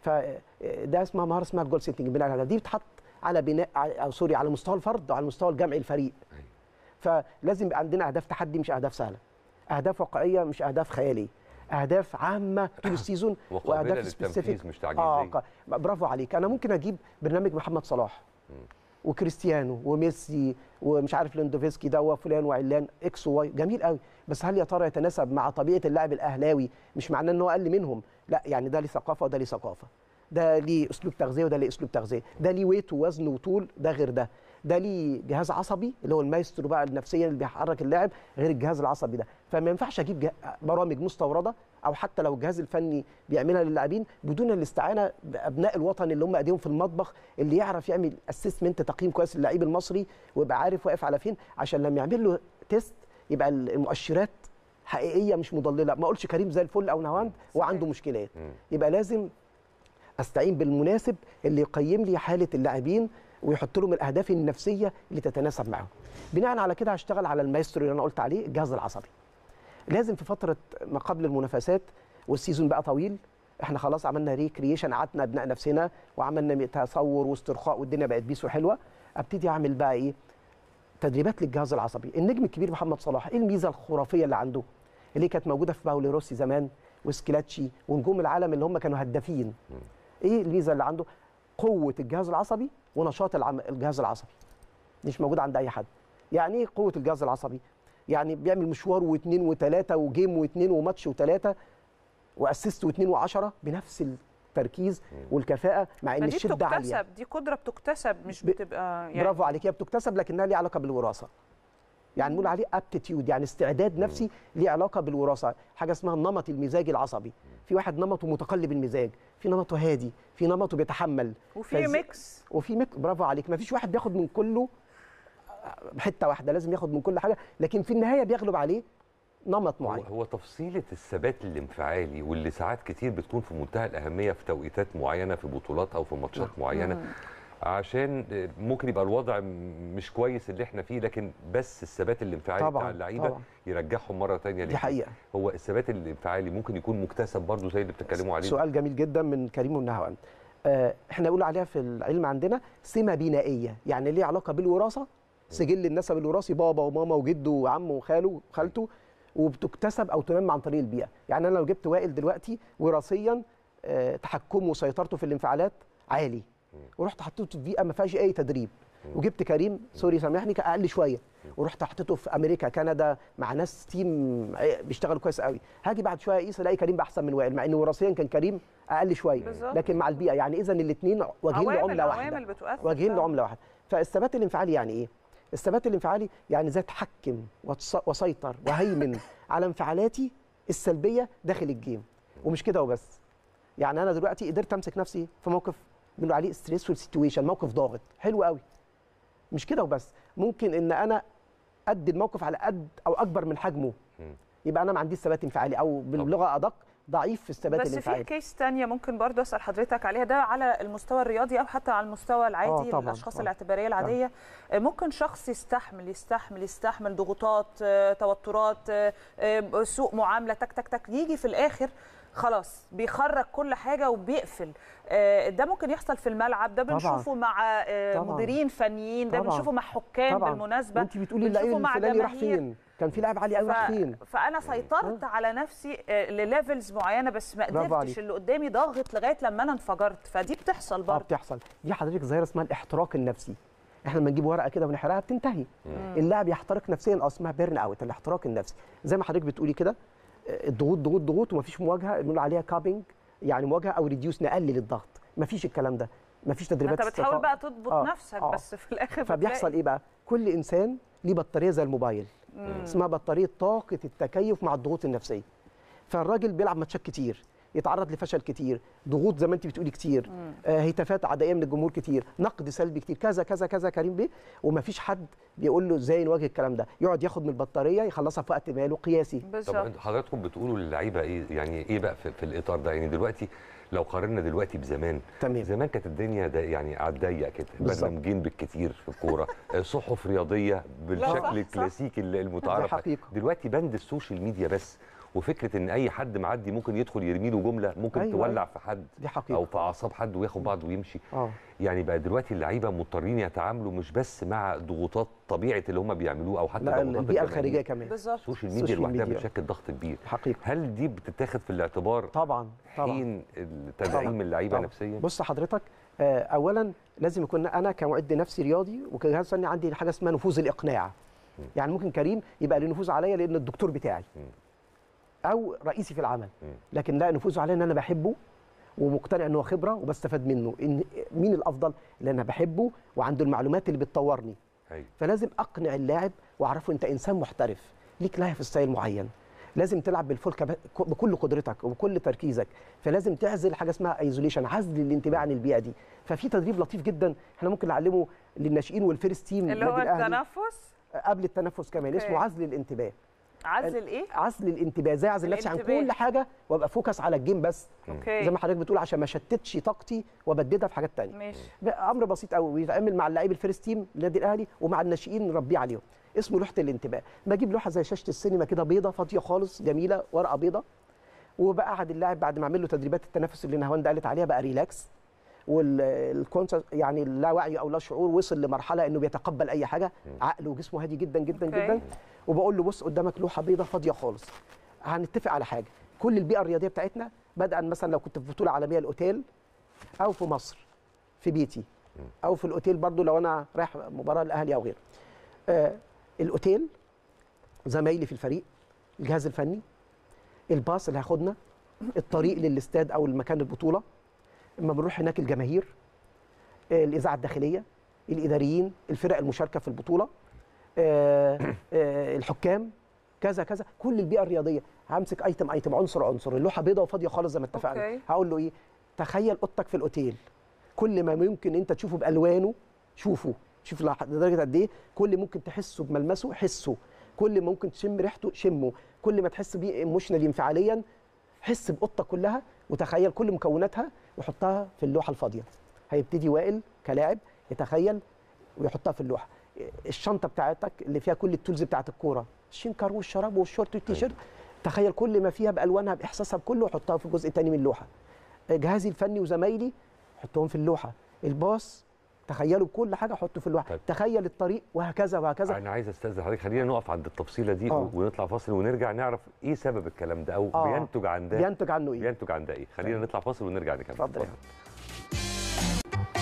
فده اسمها مهاره اسمها الجول سيتنج بناء على دي بتحط على بناء او سوري على مستوى الفرد وعلى مستوى الجمعي الفريق فلازم يبقى عندنا اهداف تحدي مش اهداف سهله اهداف واقعيه مش اهداف خياليه اهداف عامه طول السيزون وقابلة للتنفيذ مش تعجيزية. اه ق- برافو عليك انا ممكن اجيب برنامج محمد صلاح وكريستيانو وميسي ومش عارف ليندوفسكي ده وفلان وعلان اكس وواي جميل قوي بس هل يا ترى يتناسب مع طبيعه اللاعب الاهلاوي مش معناه ان هو اقل منهم لا يعني ده ليه ثقافه وده ليه ثقافه ده ليه اسلوب تغذيه وده ليه اسلوب تغذيه ده ليه ويت ووزن وطول ده غير ده ده ليه جهاز عصبي اللي هو المايسترو بقى النفسيه اللي بيحرك اللاعب غير الجهاز العصبي ده فما ينفعش اجيب جه- برامج مستورده او حتى لو الجهاز الفني بيعملها للاعبين بدون الاستعانه بابناء الوطن اللي هم ايديهم في المطبخ اللي يعرف يعمل اسسمنت تقييم كويس للعيب المصري ويبقى عارف واقف على فين عشان لما يعمل له تيست يبقى المؤشرات حقيقيه مش مضلله ما اقولش كريم زي الفل او نهاوند وعنده مشكلات يبقى لازم استعين بالمناسب اللي يقيم لي حاله اللاعبين ويحط لهم الاهداف النفسيه اللي تتناسب معاهم بناء على كده هشتغل على المايسترو اللي انا قلت عليه الجهاز العصبي لازم في فتره ما قبل المنافسات والسيزون بقى طويل احنا خلاص عملنا ريكريشن قعدنا ابناء نفسنا وعملنا تصور واسترخاء والدنيا بقت بيس وحلوه ابتدي اعمل بقى ايه تدريبات للجهاز العصبي النجم الكبير محمد صلاح ايه الميزه الخرافيه اللي عنده اللي كانت موجوده في باولي روسي زمان وسكيلاتشي ونجوم العالم اللي هم كانوا هدافين ايه الميزه اللي عنده قوه الجهاز العصبي ونشاط العم... الجهاز العصبي مش موجود عند اي حد يعني ايه قوه الجهاز العصبي يعني بيعمل مشوار واثنين وثلاثه وجيم واثنين وماتش وثلاثه واسيست واثنين وعشرة بنفس التركيز والكفاءه مع ان ما دي الشده عاليه بتكتسب دي قدره بتكتسب مش بتبقى يعني برافو عليك هي بتكتسب لكنها ليها علاقه بالوراثه يعني نقول عليه ابتيتيود يعني استعداد نفسي ليه علاقه بالوراثه حاجه اسمها النمط المزاجي العصبي في واحد نمطه متقلب المزاج في نمطه هادي في نمطه بيتحمل وفي فز- ميكس وفي ميكس برافو عليك ما فيش واحد بياخد من كله حته واحده لازم ياخد من كل حاجه لكن في النهايه بيغلب عليه نمط هو, معين هو تفصيلة الثبات الانفعالي واللي ساعات كتير بتكون في منتهى الأهمية في توقيتات معينة في بطولات أو في ماتشات معينة مم. عشان ممكن يبقى الوضع م- مش كويس اللي احنا فيه لكن بس الثبات الانفعالي طبعاً، بتاع اللعيبة طبعاً. يرجعهم مرة تانية دي ليه. حقيقة. هو الثبات الانفعالي ممكن يكون مكتسب برضه زي اللي بتتكلموا عليه سؤال جميل جدا من كريم والنهوان آه احنا نقول عليها في العلم عندنا سمه بنائيه يعني ليه علاقه بالوراثه سجل النسب الوراثي بابا وماما وجده وعمه وخاله وخالته وبتكتسب او تنمى عن طريق البيئه يعني انا لو جبت وائل دلوقتي وراثيا آه تحكمه وسيطرته في الانفعالات عالي ورحت حطيته في بيئه ما فيهاش اي تدريب وجبت كريم سوري سامحني كان اقل شويه ورحت حطيته في امريكا كندا مع ناس تيم بيشتغلوا كويس قوي هاجي بعد شويه اقيس الاقي كريم بقى احسن من وائل مع ان وراثيا كان كريم اقل شويه بالظبط. لكن مع البيئه يعني اذا الاثنين واجهين عوامل- لعمله واحده عوامل بتؤثر واجهين طبعاً. لعمله واحده فالثبات الانفعالي يعني ايه الثبات الانفعالي يعني ازاي اتحكم وتص- واسيطر وهيمن على انفعالاتي السلبيه داخل الجيم ومش كده وبس يعني انا دلوقتي قدرت امسك نفسي في موقف بنقول عليه ستريسفول سيتويشن موقف ضاغط حلو قوي مش كده وبس ممكن ان انا ادي الموقف على قد او اكبر من حجمه يبقى انا ما عنديش ثبات انفعالي او باللغه ادق ضعيف في الثبات بس في الانفعالي كيس تانية ممكن برضو اسال حضرتك عليها ده على المستوى الرياضي او حتى على المستوى العادي طبعاً، الاشخاص طبعاً. الاعتباريه العاديه آه، ممكن شخص يستحمل يستحمل يستحمل ضغوطات آه، توترات آه، آه، سوء معامله تك تك تك يجي في الاخر خلاص بيخرج كل حاجه وبيقفل آه، ده ممكن يحصل في الملعب ده طبعاً. بنشوفه مع آه، طبعاً. مديرين فنيين ده طبعاً. بنشوفه مع حكام طبعاً. بالمناسبه وانت بتقولي بنشوفه اللعيب مع الفلاني راح جماهير. فين كان في لاعب عالي قوي راح ف- فين فانا سيطرت على نفسي آه، لليفلز معينه بس ما برافو عليك. قدرتش اللي قدامي ضاغط لغايه لما انا انفجرت فدي بتحصل اه برضه بتحصل دي حضرتك ظاهره اسمها الاحتراق النفسي احنا لما نجيب ورقه كده ونحرقها بتنتهي مم. اللاعب يحترق نفسيا اه اسمها بيرن اوت الاحتراق النفسي زي ما حضرتك بتقولي كده آه، الضغوط ضغوط ضغوط ومفيش مواجهه بنقول عليها كابينج يعني مواجهه او ريديوس نقلل الضغط مفيش الكلام ده مفيش تدريبات انت بتحاول استرخاء. بقى تضبط آه، نفسك آه. بس في الاخر فبيحصل بتلاقي- ايه بقى كل انسان ليه بطاريه زي الموبايل مم. اسمها بطاريه طاقه التكيف مع الضغوط النفسيه فالراجل بيلعب ماتشات كتير يتعرض لفشل كتير ضغوط زي ما انت بتقولي كتير مم. آه هتافات عدائيه من الجمهور كتير نقد سلبي كتير كذا كذا كذا كريم بيه ومفيش حد بيقول له ازاي نواجه الكلام ده يقعد ياخد من البطاريه يخلصها في وقت ماله قياسي طب انتوا حضراتكم بتقولوا للعيبه ايه يعني ايه بقى في, في الاطار ده يعني دلوقتي لو قارنا دلوقتي بزمان تمام. زمان كانت الدنيا ده يعني على الضيق كده بالظبط. برنامجين بالكتير في الكوره آه، صحف رياضيه صح، بالشكل صح. الكلاسيكي اللي- المتعارف دي حقيقة. دلوقتي بند السوشيال ميديا بس وفكره ان اي حد معدي ممكن يدخل يرمي له جمله ممكن أيوة، تولع أيوة. في حد دي حقيقة. او في اعصاب حد وياخد بعضه ويمشي اه يعني بقى دلوقتي اللعيبه مضطرين يتعاملوا مش بس مع ضغوطات طبيعه اللي هم بيعملوه او حتى لا ضغوطات البيئه الجماهير. الخارجيه كمان بالظبط السوشيال ميديا السوشيال لوحدها ميديا. بتشكل ضغط كبير حقيقة هل دي بتتاخد في الاعتبار طبعا طبعا حين تدعيم اللعيبه طبعاً. نفسيا بص حضرتك آه، اولا لازم يكون انا كمعد نفسي رياضي وكجهاز فني عندي حاجه اسمها نفوذ الاقناع يعني ممكن كريم يبقى له نفوذ عليا لان الدكتور بتاعي او رئيسي في العمل لكن لا نفوذه عليا ان انا بحبه ومقتنع ان هو خبره وبستفاد منه ان مين الافضل اللي انا بحبه وعنده المعلومات اللي بتطورني أيوة. فلازم اقنع اللاعب واعرفه انت انسان محترف ليك لاعب ستايل معين لازم تلعب بالفول كب- بكل قدرتك وبكل تركيزك فلازم تعزل حاجه اسمها ايزوليشن عزل الانتباه عن البيئه دي ففي تدريب لطيف جدا احنا ممكن نعلمه للناشئين والفيرست تيم اللي هو النادي الأهلي. التنفس قبل التنفس كمان أوكي. اسمه عزل الانتباه عزل ايه عزل الانتباه زي اعزل نفسي عن الانتباه. كل حاجه وابقى فوكس على الجيم بس أوكي. زي ما حضرتك بتقول عشان ما شتتش طاقتي وابددها في حاجات تانية ماشي بقى امر بسيط قوي بيتعمل مع اللعيب الفيرست تيم النادي الاهلي ومع الناشئين نربيه عليهم اسمه لوحه الانتباه بجيب لوحه زي شاشه السينما كده بيضه فاضيه خالص جميله ورقه بيضه وبقعد اللاعب بعد ما اعمل له تدريبات التنفس اللي نهاوند قالت عليها بقى ريلاكس والكونسس يعني لا وعي او لا شعور وصل لمرحله انه بيتقبل اي حاجه عقله وجسمه هادي جدا جدا أوكي. جدا وبقول له بص قدامك لوحه بيضه فاضيه خالص هنتفق على حاجه كل البيئه الرياضيه بتاعتنا بدءا مثلا لو كنت في بطوله عالميه الاوتيل او في مصر في بيتي او في الاوتيل برضو لو انا رايح مباراه الاهلي او غيره آه الاوتيل زمايلي في الفريق الجهاز الفني الباص اللي هياخدنا الطريق للاستاد او المكان البطوله اما بنروح هناك الجماهير آه، الاذاعه الداخليه الاداريين الفرق المشاركه في البطوله آه، آه، الحكام كذا كذا كل البيئه الرياضيه همسك ايتم ايتم عنصر عنصر اللوحه بيضاء وفاضيه خالص زي ما اتفقنا أوكي. هقول له ايه تخيل اوضتك في الاوتيل كل ما ممكن انت تشوفه بالوانه شوفه شوف لح- لدرجه قد ايه كل ممكن تحسه بملمسه حسه كل ما ممكن تشم ريحته شمه كل ما تحس بيه ايموشنال انفعاليا حس باوضتك كلها وتخيل كل مكوناتها وحطها في اللوحه الفاضيه هيبتدي وائل كلاعب يتخيل ويحطها في اللوحه الشنطه بتاعتك اللي فيها كل التولز بتاعت الكوره الشنكر والشراب والشورت والتيشيرت تخيل كل ما فيها بالوانها باحساسها بكله وحطها في الجزء الثاني من اللوحه جهازي الفني وزمايلي حطهم في اللوحه الباص تخيلوا كل حاجه حطه في اللوحه طيب. تخيل الطريق وهكذا وهكذا انا عايز استاذن حضرتك خلينا نقف عند التفصيله دي آه. ونطلع فاصل ونرجع نعرف ايه سبب الكلام ده او آه. بينتج عن ده بينتج عنه ايه بينتج عن ده ايه خلينا نطلع فاصل ونرجع نكمل اتفضل يا اتفضل.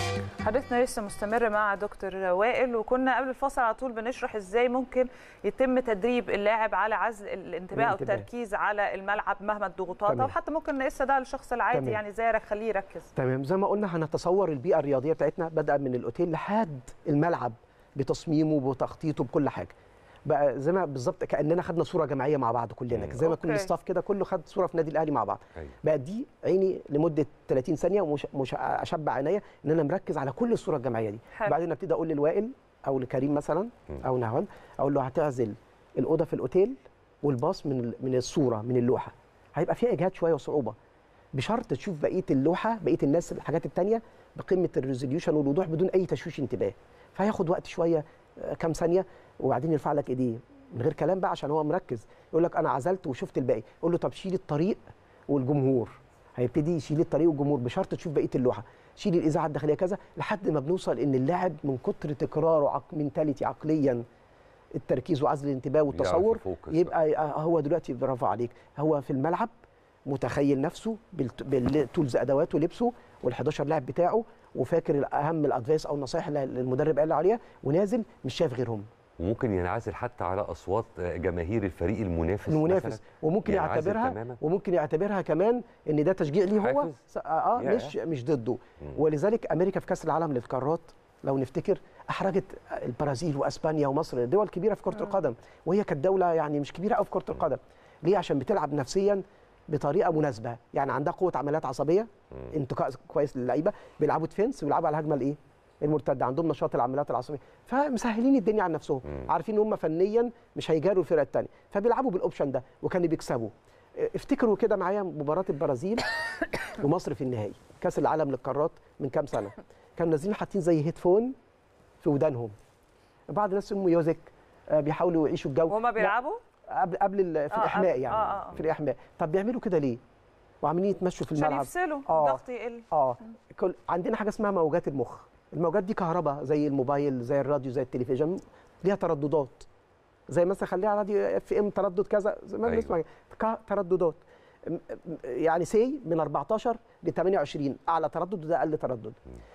حديثنا لسه مستمر مع دكتور وائل وكنا قبل الفصل على طول بنشرح ازاي ممكن يتم تدريب اللاعب على عزل الانتباه او الانتباه. التركيز على الملعب مهما الضغوطات تمام. او حتى ممكن نقيسها ده للشخص العادي تمام. يعني ازاي اخليه يركز تمام زي ما قلنا هنتصور البيئه الرياضيه بتاعتنا بدأ من الاوتيل لحد الملعب بتصميمه بتخطيطه بكل حاجه بقى زي ما بالظبط كاننا خدنا صوره جماعيه مع بعض كلنا مم. زي ما كل أوكي. الستاف كده كله خد صوره في نادي الاهلي مع بعض أيوة. بقى دي عيني لمده 30 ثانيه ومش مش اشبع عينيا ان انا مركز على كل الصوره الجماعيه دي حلو. بعدين ابتدي اقول للوائل او لكريم مثلا مم. او نهوان اقول له هتعزل الاوضه في الاوتيل والباص من ال- من الصوره من اللوحه هيبقى فيها اجهاد شويه وصعوبه بشرط تشوف بقيه اللوحه بقيه الناس الحاجات التانية بقمه الريزوليوشن والوضوح بدون اي تشويش انتباه فهياخد وقت شويه آه، كام ثانيه وبعدين يرفع لك ايديه من غير كلام بقى عشان هو مركز يقول لك انا عزلت وشفت الباقي قول له طب شيل الطريق والجمهور هيبتدي يشيل الطريق والجمهور بشرط تشوف بقيه اللوحه شيل الاذاعه الداخليه كذا لحد ما بنوصل ان اللاعب من كتر تكراره عق... منتاليتي عقليا التركيز وعزل الانتباه والتصور يفوكس يبقى آه، هو دلوقتي برافو عليك هو في الملعب متخيل نفسه بالت- بالتولز ادواته لبسه وال11 لاعب بتاعه وفاكر اهم الادفايس او النصائح اللي المدرب قال له عليها ونازل مش شايف غيرهم وممكن ينعزل حتى على اصوات جماهير الفريق المنافس المنافس مثلاً. وممكن ينعزل يعتبرها تماماً. وممكن يعتبرها كمان ان ده تشجيع ليه هو حافز. س- اه, آه ياه. مش مش ضده مم. ولذلك امريكا في كاس العالم للقارات لو نفتكر احرجت البرازيل واسبانيا ومصر دول كبيره في كره القدم وهي كانت دوله يعني مش كبيره قوي في كره القدم ليه عشان بتلعب نفسيا بطريقه مناسبه يعني عندها قوه عمليات عصبيه انتقاء كويس للعيبه بيلعبوا ديفنس ويلعبوا على الهجمه الايه المرتده عندهم نشاط العمليات العصبيه فمسهلين الدنيا على نفسهم مم. عارفين ان هم فنيا مش هيجاروا الفرقه الثانيه فبيلعبوا بالاوبشن ده وكانوا بيكسبوا افتكروا كده معايا مباراه البرازيل ومصر في النهائي كاس العالم للقارات من كام سنه كانوا نازلين حاطين زي هيدفون في ودانهم بعض الناس يسموا ميوزك آه، بيحاولوا يعيشوا الجو وهما لا، بيلعبوا قبل قبل ال- في آه، الاحماء قبل- يعني آه، آه، آه. في الاحماء طب بيعملوا كده ليه وعاملين يتمشوا في عشان الملعب يفصلوا آه. الضغط يقل اه كل عندنا حاجه اسمها موجات المخ الموجات دي كهرباء زي الموبايل زي الراديو زي التلفزيون ليها ترددات زي مثلا خليها راديو اف ام تردد كذا زي ما أيوة. بنسمع ك- ترددات م- م- يعني سي من 14 ل 28 اعلى تردد وده اقل تردد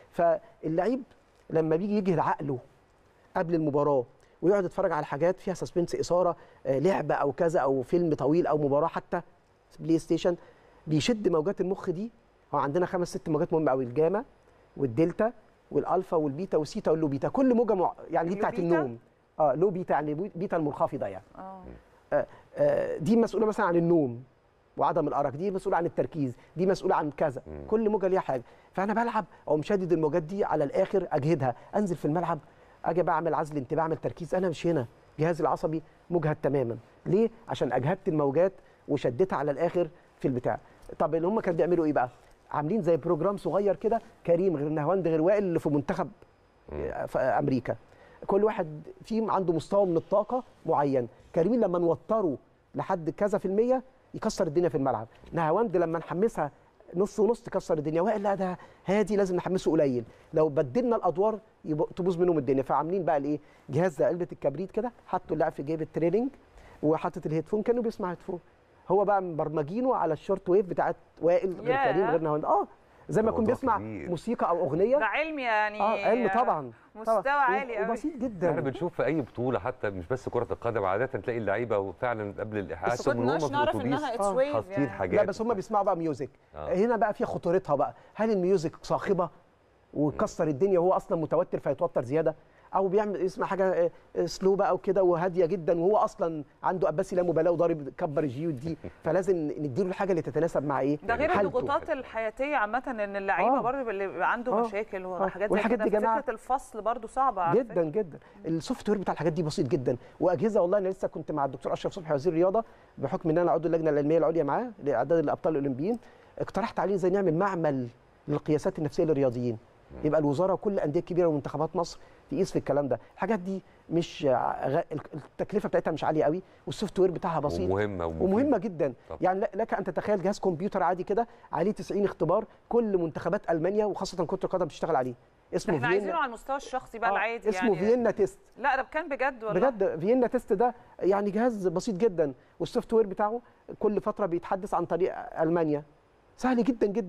فاللعيب لما بيجي يجهد عقله قبل المباراه ويقعد يتفرج على حاجات فيها سسبنس اثاره آه، لعبه او كذا او فيلم طويل او مباراه حتى بلاي ستيشن بيشد موجات المخ دي هو عندنا خمس ست موجات مهمه قوي الجاما والدلتا والالفا والبيتا والسيتا واللوبيتا كل موجه مع... يعني دي بتاعت اللوبيتا؟ النوم اه لو بيتا يعني بي- بيتا المنخفضه يعني اه آه، آه، دي مسؤوله مثلا عن النوم وعدم الارق دي مسؤوله عن التركيز دي مسؤوله عن كذا مم. كل موجه ليها حاجه فانا بلعب او مشدد الموجات دي على الاخر اجهدها انزل في الملعب اجي بعمل عزل انتباه اعمل تركيز انا مش هنا جهازي العصبي مجهد تماما ليه عشان اجهدت الموجات وشدتها على الاخر في البتاع طب اللي هم كانوا بيعملوا ايه بقى عاملين زي بروجرام صغير كده كريم غير نهواند غير وائل اللي في منتخب مم. في امريكا كل واحد فيهم عنده مستوى من الطاقه معين كريم لما نوتره لحد كذا في المية يكسر الدنيا في الملعب نهاوند لما نحمسها نص ونص تكسر الدنيا وائل لا ده هادي لازم نحمسه قليل لو بدلنا الادوار يبقى تبوظ منهم الدنيا فعاملين بقى الايه جهاز زي علبه الكبريت كده حطوا اللاعب في جيب التريننج وحاطط الهيدفون كانه بيسمع هيدفون هو بقى مبرمجينه على الشورت ويف بتاعت وائل غير ياه. كريم غير نهاوند اه زي ما يكون موضوع بيسمع كبير. موسيقى او اغنيه ده علم يعني اه علم طبعا مستوى طبعاً. عالي قوي وبسيط احنا جدا بنشوف في اي بطوله حتى مش بس كره القدم عاده تلاقي اللعيبه وفعلا قبل الايحاء بس كناش نعرف انها اتس ويف حاطين يعني حاجات لا بس هم بيسمعوا بقى ميوزك آه. هنا بقى في خطورتها بقى هل الميوزك صاخبه وكسر الدنيا وهو اصلا متوتر فيتوتر زياده او بيعمل يسمع حاجه آه، سلو بقى وكده وهاديه جدا وهو اصلا عنده اباسي لا مبالاه وضارب كبر الجي دي فلازم نديله الحاجه اللي تتناسب مع ايه ده غير حالته. الضغوطات الحياتيه عامه ان اللعيبه آه. برضه اللي بيبقى عنده آه. مشاكل آه. وحاجات زي والحاجات كده دي يا جماعة فكره الفصل برضه صعبه على جدا جدا السوفت وير بتاع الحاجات دي بسيط جدا واجهزه والله انا لسه كنت مع الدكتور اشرف صبحي وزير الرياضه بحكم ان انا عضو اللجنه العلميه العليا معاه لاعداد الابطال الاولمبيين اقترحت عليه ازاي نعمل معمل للقياسات النفسيه للرياضيين يبقى الوزاره وكل الانديه الكبيره ومنتخبات مصر تقيس في الكلام ده الحاجات دي مش غ... التكلفه بتاعتها مش عاليه قوي والسوفت وير بتاعها بسيط ومهمه ومفيدة. ومهمه جدا طبعا. يعني ل- لك ان تتخيل جهاز كمبيوتر عادي كده عليه 90 اختبار كل منتخبات المانيا وخاصه كره القدم بتشتغل عليه اسمه احنا عايزينه فيينا على المستوى الشخصي بقى آه، العادي اسمه يعني فيينا تيست لا ده كان بجد والله بجد فيينا تيست ده يعني جهاز بسيط جدا والسوفت وير بتاعه كل فتره بيتحدث عن طريق المانيا سهل جدا جدا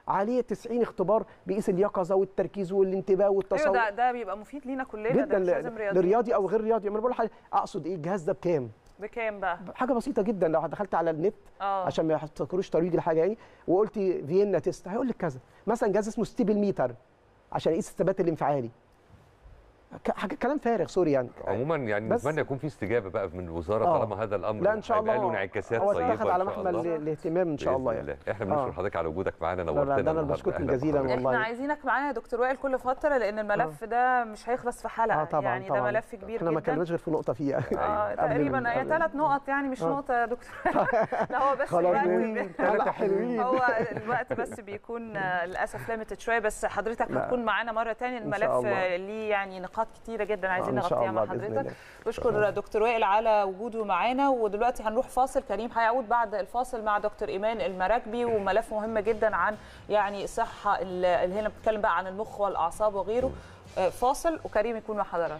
عليه 90 اختبار بيقيس اليقظه والتركيز والانتباه ايوه والتصور ده ده بيبقى مفيد لينا كلنا ده جدا مش لازم ل- رياضي لرياضي او غير رياضي ما انا بقول لحضرتك اقصد ايه الجهاز ده بكام بكام بقى حاجه بسيطه جدا لو دخلت على النت اه عشان ما يفتكروش طريقي لحاجه يعني وقلت فيينا تيست هيقول لك كذا مثلا جهاز اسمه ستيبل ميتر عشان يقيس الثبات الانفعالي ك- حاجه كلام فارغ سوري يعني عموما يعني بس- نتمنى يكون في استجابه بقى من الوزاره آه. طالما هذا الامر لا ان شاء الله هيبقى له انعكاسات هو طيبه اتخذ على إن شاء محمل الله. الاهتمام ان شاء بإذن الله يعني احنا بنشكر آه. حضرتك على وجودك معانا لا، نورتنا ده أنا النهاردة. بشكركم أهلاً جزيلاً بحضرتك. احنا عايزينك معانا يا دكتور وائل كل فتره لان الملف ده مش هيخلص في حلقه اه طبعا يعني طبعا ده ملف كبير احنا ما جدا كلمناش غير في نقطه فيها اه قبل تقريبا ال- هي قبل- ثلاث نقط يعني مش آه. نقطه يا دكتور لا هو بس خلاص الوقت نقول بي- ثلاثة حلوين هو الوقت بس بيكون آه، للاسف ليميتد شويه بس حضرتك لا. هتكون معانا مره تاني إن شاء الملف الله. آه، ليه يعني نقاط كتيره جدا عايزين إن شاء نغطيها مع الله بإذن حضرتك الله. بشكر دكتور وائل على وجوده معانا ودلوقتي هنروح فاصل كريم هيعود بعد الفاصل مع دكتور ايمان المراكبي وملف مهم جدا عن يعني الصحه اللي هنا بنتكلم بقى عن المخ والاعصاب وغيره آه، فاصل وكريم يكون مع حضراتكم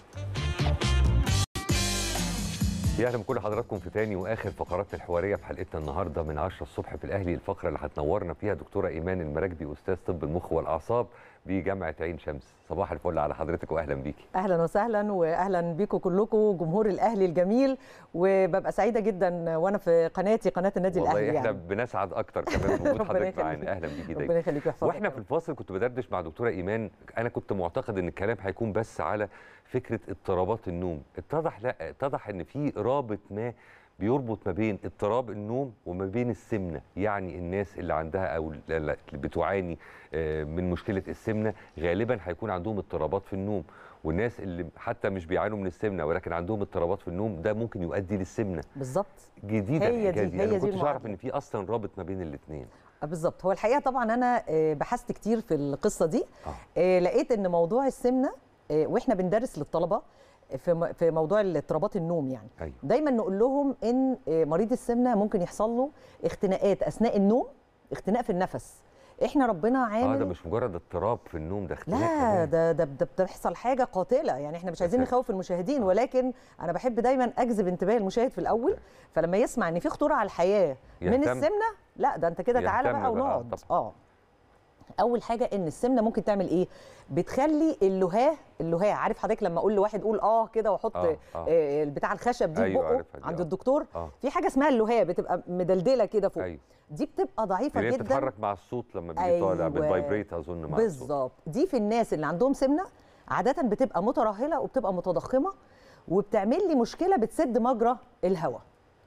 يا اهلا بكل حضراتكم في تاني واخر فقراتنا الحواريه في حلقتنا النهارده من 10 الصبح في الاهلي الفقره اللي هتنورنا فيها دكتوره ايمان المراكبي استاذ طب المخ والاعصاب بجامعه عين شمس صباح الفل على حضرتك واهلا بيكي اهلا وسهلا واهلا بيكم كلكم جمهور الاهلي الجميل وببقى سعيده جدا وانا في قناتي قناه النادي والله الاهلي احنا يعني بنسعد اكتر كمان بوجود ربنا حضرتك يخليك. معانا اهلا بيكي ربنا دايما يخليك ويحفظك واحنا في الفاصل كنت بدردش مع دكتوره ايمان انا كنت معتقد ان الكلام هيكون بس على فكره اضطرابات النوم اتضح لا اتضح ان في رابط ما بيربط ما بين اضطراب النوم وما بين السمنه يعني الناس اللي عندها او اللي بتعاني آه، من مشكله السمنه غالبا هيكون عندهم اضطرابات في النوم والناس اللي حتى مش بيعانوا من السمنه ولكن عندهم اضطرابات في النوم ده ممكن يؤدي للسمنه بالظبط جديده هي الحكاية دي- انا هي ما دي كنتش اعرف المعادلة. ان في اصلا رابط ما بين الاثنين آه، بالظبط هو الحقيقه طبعا انا آه، بحثت كتير في القصه دي آه، لقيت ان موضوع السمنه آه، واحنا بندرس للطلبه في م- في موضوع اضطرابات النوم يعني أيوة. دايما نقول لهم ان آه، مريض السمنه ممكن يحصل له اختناقات اثناء النوم اختناق في النفس احنا ربنا عامل اه ده مش مجرد اضطراب في النوم ده اختلاف لا كمان. ده ده ده بتحصل حاجه قاتله يعني احنا مش عايزين نخوف المشاهدين ولكن انا بحب دايما اجذب انتباه المشاهد في الاول فلما يسمع ان في خطوره على الحياه من يهتم. السمنه لا ده انت كده تعالى يهتم بقى بقى، ونقعد اه اول حاجه ان السمنه ممكن تعمل ايه بتخلي اللهاه اللهاه عارف حضرتك لما اقول لواحد قول اه كده واحط آه، آه. آه. بتاع الخشب دي في أيوة بقه عارفها دي، عند آه. الدكتور آه. في حاجه اسمها اللهاه بتبقى مدلدله كده فوق أيوة. دي بتبقى ضعيفه اللي هي جدا بتتحرك مع الصوت لما بيجي طالع أيوة. بتفايبريت اظن مع الصوت بالظبط دي في الناس اللي عندهم سمنه عاده بتبقى مترهله وبتبقى متضخمه وبتعمل لي مشكله بتسد مجرى الهواء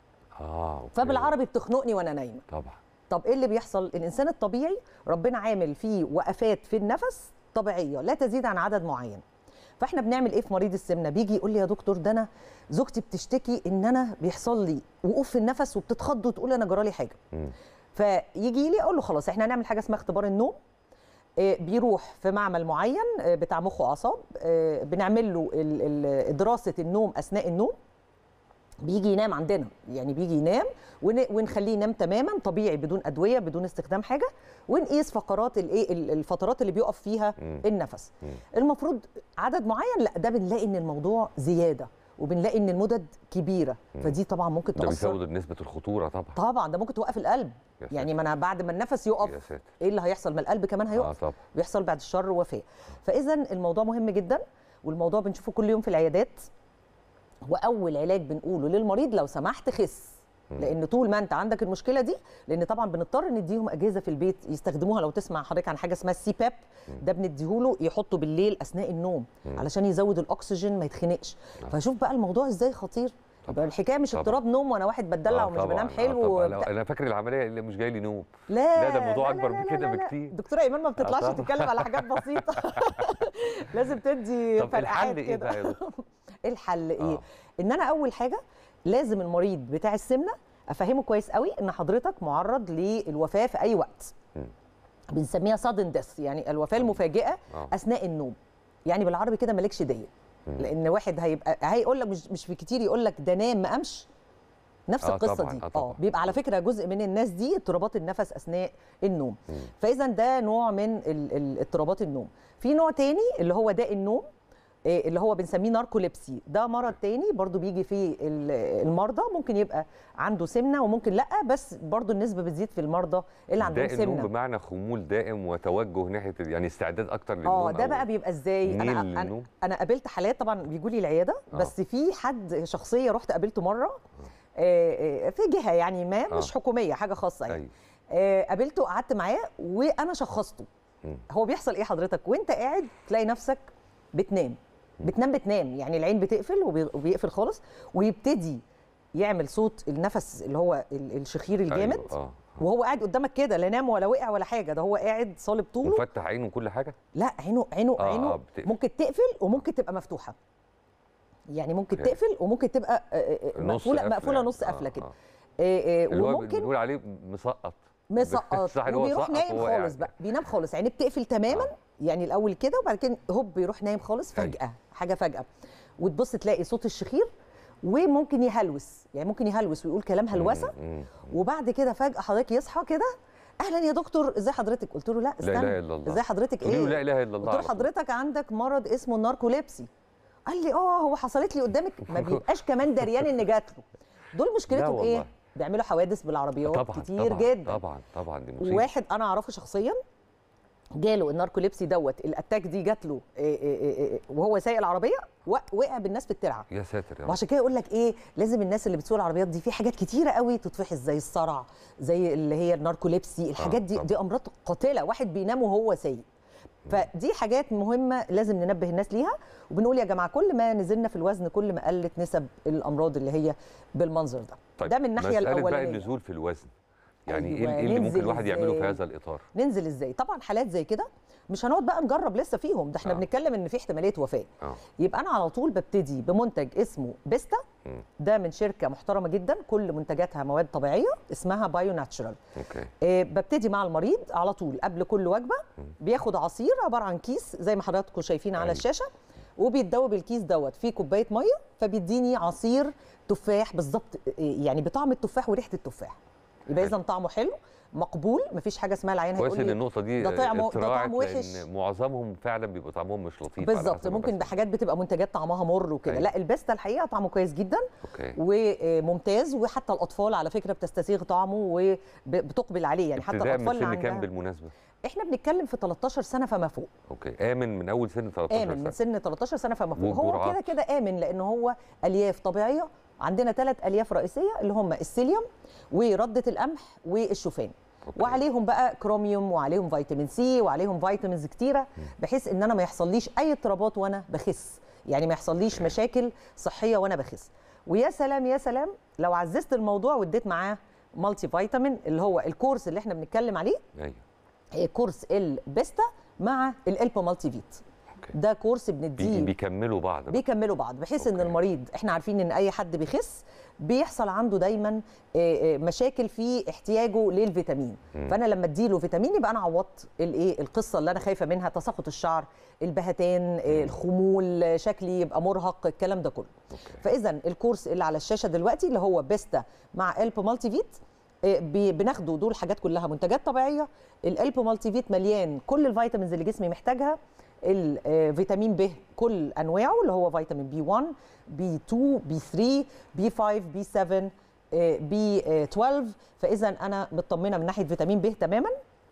اه أوكي. فبالعربي بتخنقني وانا نايمه طبعا طب ايه اللي بيحصل الانسان الطبيعي ربنا عامل فيه وقفات في النفس طبيعيه لا تزيد عن عدد معين فاحنا بنعمل ايه في مريض السمنه بيجي يقول لي يا دكتور ده انا زوجتي بتشتكي ان انا بيحصل لي وقوف في النفس وبتتخض وتقول انا جرالي حاجه مم. فيجي لي اقول له خلاص احنا هنعمل حاجه اسمها اختبار النوم آه، بيروح في معمل معين آه، بتاع مخ واعصاب آه، بنعمل له ال- ال- دراسه النوم اثناء النوم بيجي ينام عندنا يعني بيجي ينام ون- ونخليه ينام تماما طبيعي بدون ادويه بدون استخدام حاجه ونقيس فقرات الايه ال- الفترات اللي بيقف فيها مم. النفس مم. المفروض عدد معين لا ده بنلاقي ان الموضوع زياده وبنلاقي ان المدد كبيره مم. فدي طبعا ممكن ده تاثر بيزود نسبه الخطوره طبعا طبعا ده ممكن توقف القلب يا يعني ما انا بعد ما النفس يقف يا ساتر ايه اللي هيحصل ما القلب كمان اه هيقف طبعا بيحصل بعد الشر وفاه فاذا الموضوع مهم جدا والموضوع بنشوفه كل يوم في العيادات واول علاج بنقوله للمريض لو سمحت خس مم. لان طول ما انت عندك المشكله دي لان طبعا بنضطر نديهم اجهزه في البيت يستخدموها لو تسمع حضرتك عن حاجه اسمها السي باب ده بنديهوله يحطه بالليل اثناء النوم مم. علشان يزود الاكسجين ما يتخنقش فشوف بقى الموضوع ازاي خطير يبقى الحكايه مش طبعاً. اضطراب نوم وانا واحد بتدلع آه ومش طبعاً، بنام آه حلو طبعاً. وبتاع. لا، انا فاكر العمليه اللي مش جاي لي نوم لا لا ده الموضوع لا، اكبر لا، من لا، كده لا، لا. بكتير دكتوره ايمان ما بتطلعش طبعاً. تتكلم على حاجات بسيطه لازم تدي طب الحل فرقعات ايه كده بقى يا دكتور الحل ايه آه. ان انا اول حاجه لازم المريض بتاع السمنه افهمه كويس قوي ان حضرتك معرض للوفاه في اي وقت مم. بنسميها sudden death يعني الوفاه المفاجئه آه. اثناء النوم يعني بالعربي كده مالكش ديه مم. لان واحد هيبقى هيقول لك مش مش في كتير يقول لك ده نام ما قامش نفس آه القصه طبعاً، دي آه طبعاً. بيبقى على فكره جزء من الناس دي اضطرابات النفس اثناء النوم مم. فاذا ده نوع من ال- ال- اضطرابات النوم في نوع تاني اللي هو داء النوم إيه اللي هو بنسميه ناركوليبسي ده مرض تاني برضو بيجي فيه ال- المرضى ممكن يبقى عنده سمنه وممكن لا بس برضو النسبه بتزيد في المرضى اللي عندهم ده النوم سمنه بمعنى خمول دائم وتوجه ناحيه يعني استعداد اكتر للنوم اه ده أو بقى بيبقى ازاي ميل انا انا, للنوم؟ أنا قابلت حالات طبعا بيجوا لي العياده آه. بس في حد شخصيه رحت قابلته مره آه، آه، في جهه يعني ما آه. مش حكوميه حاجه خاصه يعني أيوة. آه، قابلته قعدت معاه وانا شخصته مم. هو بيحصل ايه حضرتك وانت قاعد تلاقي نفسك بتنام بتنام بتنام يعني العين بتقفل وبي- وبيقفل خالص ويبتدي يعمل صوت النفس اللي هو ال- الشخير الجامد أيوة. اه وهو قاعد قدامك كده لا نام ولا وقع ولا حاجه ده هو قاعد صالب طوله ومفتح عينه وكل حاجه لا عينه عينه آه، عينه آه، بتقفل. ممكن تقفل وممكن تبقى مفتوحه يعني ممكن أوكي. تقفل وممكن تبقى آه، آه، نص مقفوله قافلة مقفوله يعني. نص قافله آه، كده آه. آه، آه، اللي هو وممكن بنقول عليه مسقط مسقط صح اللي هو وبيروح سقط نايم وهو قاعد. خالص بقى بينام خالص عينيه بتقفل تماما يعني الاول كده وبعد كده هوب بيروح نايم خالص فجاه حاجه فجاه وتبص تلاقي صوت الشخير وممكن يهلوس يعني ممكن يهلوس ويقول كلام هلوسه مم. وبعد كده فجاه حضرتك يصحى كده اهلا يا دكتور ازي حضرتك قلت له لا لا استنى اله الا الله ازي حضرتك تقولي ايه له لا اله الا الله قلت له على طول. حضرتك عندك مرض اسمه الناركوليبسي قال لي اه هو حصلت لي قدامك ما بيبقاش كمان دريان ان جات له دول لا مشكلتهم والله. ايه بيعملوا حوادث بالعربيات طبعا كتير طبعا جدا طبعا طبعا دي مصيبه واحد انا اعرفه شخصيا جاله الناركوليبسي دوت الاتاك دي جات له إيه إيه إيه إيه وهو سايق العربيه و- وقع بالناس في الترعه يا ساتر يا رب وعشان كده يقول لك ايه لازم الناس اللي بتسوق العربيات دي في حاجات كتيره قوي تتفحص زي الصرع زي اللي هي الناركوليبسي الحاجات دي طبعا. دي امراض قاتله واحد بينام وهو سايق فدي حاجات مهمه لازم ننبه الناس ليها وبنقول يا جماعه كل ما نزلنا في الوزن كل ما قلت نسب الامراض اللي هي بالمنظر ده طيب ده من الناحيه مسألة بقى الاولانيه النزول في الوزن يعني أيوة، ايه إيه اللي ممكن ننزل الواحد يعمله في إزاي؟ هذا الاطار ننزل ازاي طبعا حالات زي كده مش هنقعد بقى نجرب لسه فيهم ده احنا آه. بنتكلم ان في احتماليه وفاه اه يبقى انا على طول ببتدي بمنتج اسمه بيستا مم. ده من شركه محترمه جدا كل منتجاتها مواد طبيعيه اسمها بايو ناتشرال اوكي آه، ببتدي مع المريض على طول قبل كل وجبه بياخد عصير عباره عن كيس زي ما حضراتكم شايفين على أيوة. الشاشه وبيتدوب الكيس دوت فيه كوبايه ميه فبيديني عصير تفاح بالظبط آه، يعني بطعم التفاح وريحه التفاح يبقى اذا طعمه حلو مقبول مفيش حاجه اسمها العيان كويس هيقول ان لي النقطه دي ده طعمه ده اتراعت طعمه وحش لان معظمهم فعلا بيبقى طعمهم مش لطيف على بالظبط حسب ما ممكن بسمع. بحاجات بتبقى منتجات طعمها مر وكده أيوة. لا البيستا الحقيقه طعمه كويس جدا اوكي وممتاز وحتى الاطفال على فكره بتستسيغ طعمه وبتقبل عليه يعني حتى ابتداء من الاطفال اللي سن كام عندها بالمناسبه احنا بنتكلم في 13 سنه فما فوق اوكي امن من اول سن 13 امن من سنه سن 13 سنه فما فوق هو والجرعات؟ كده كده امن لان هو الياف طبيعيه عندنا ثلاث الياف رئيسيه اللي هم السيليوم ورده القمح والشوفان أوكي. وعليهم بقى كروميوم وعليهم فيتامين سي وعليهم فيتامينز كتيره بحيث ان انا ما يحصليش اي اضطرابات وانا بخس يعني ما يحصليش مشاكل صحيه وانا بخس ويا سلام يا سلام لو عززت الموضوع واديت معاه مالتي فيتامين اللي هو الكورس اللي احنا بنتكلم عليه ايوه هي كورس البيستا مع الالبا مالتي فيت ده كورس بي- بنديه بيكملوا بعض بقى. بيكملوا بعض بحيث ان المريض احنا عارفين ان اي حد بيخس بيحصل عنده دايما آه، آه، مشاكل في احتياجه للفيتامين مم. فانا لما اديله فيتامين يبقى انا عوضت الايه القصه اللي انا خايفه منها تساقط الشعر البهتان آه، الخمول آه، شكلي يبقى مرهق الكلام ده كله فاذا الكورس اللي على الشاشه دلوقتي اللي هو بيستا مع الب مالتي فيت آه، بي- بناخده دول حاجات كلها منتجات طبيعيه الالب مالتي فيت مليان كل الفيتامينز اللي جسمي محتاجها الفيتامين ب كل انواعه اللي هو فيتامين بي 1 بي 2 بي 3 بي 5 بي 7 بي 12 فاذا انا مطمنه من ناحيه فيتامين ب تماما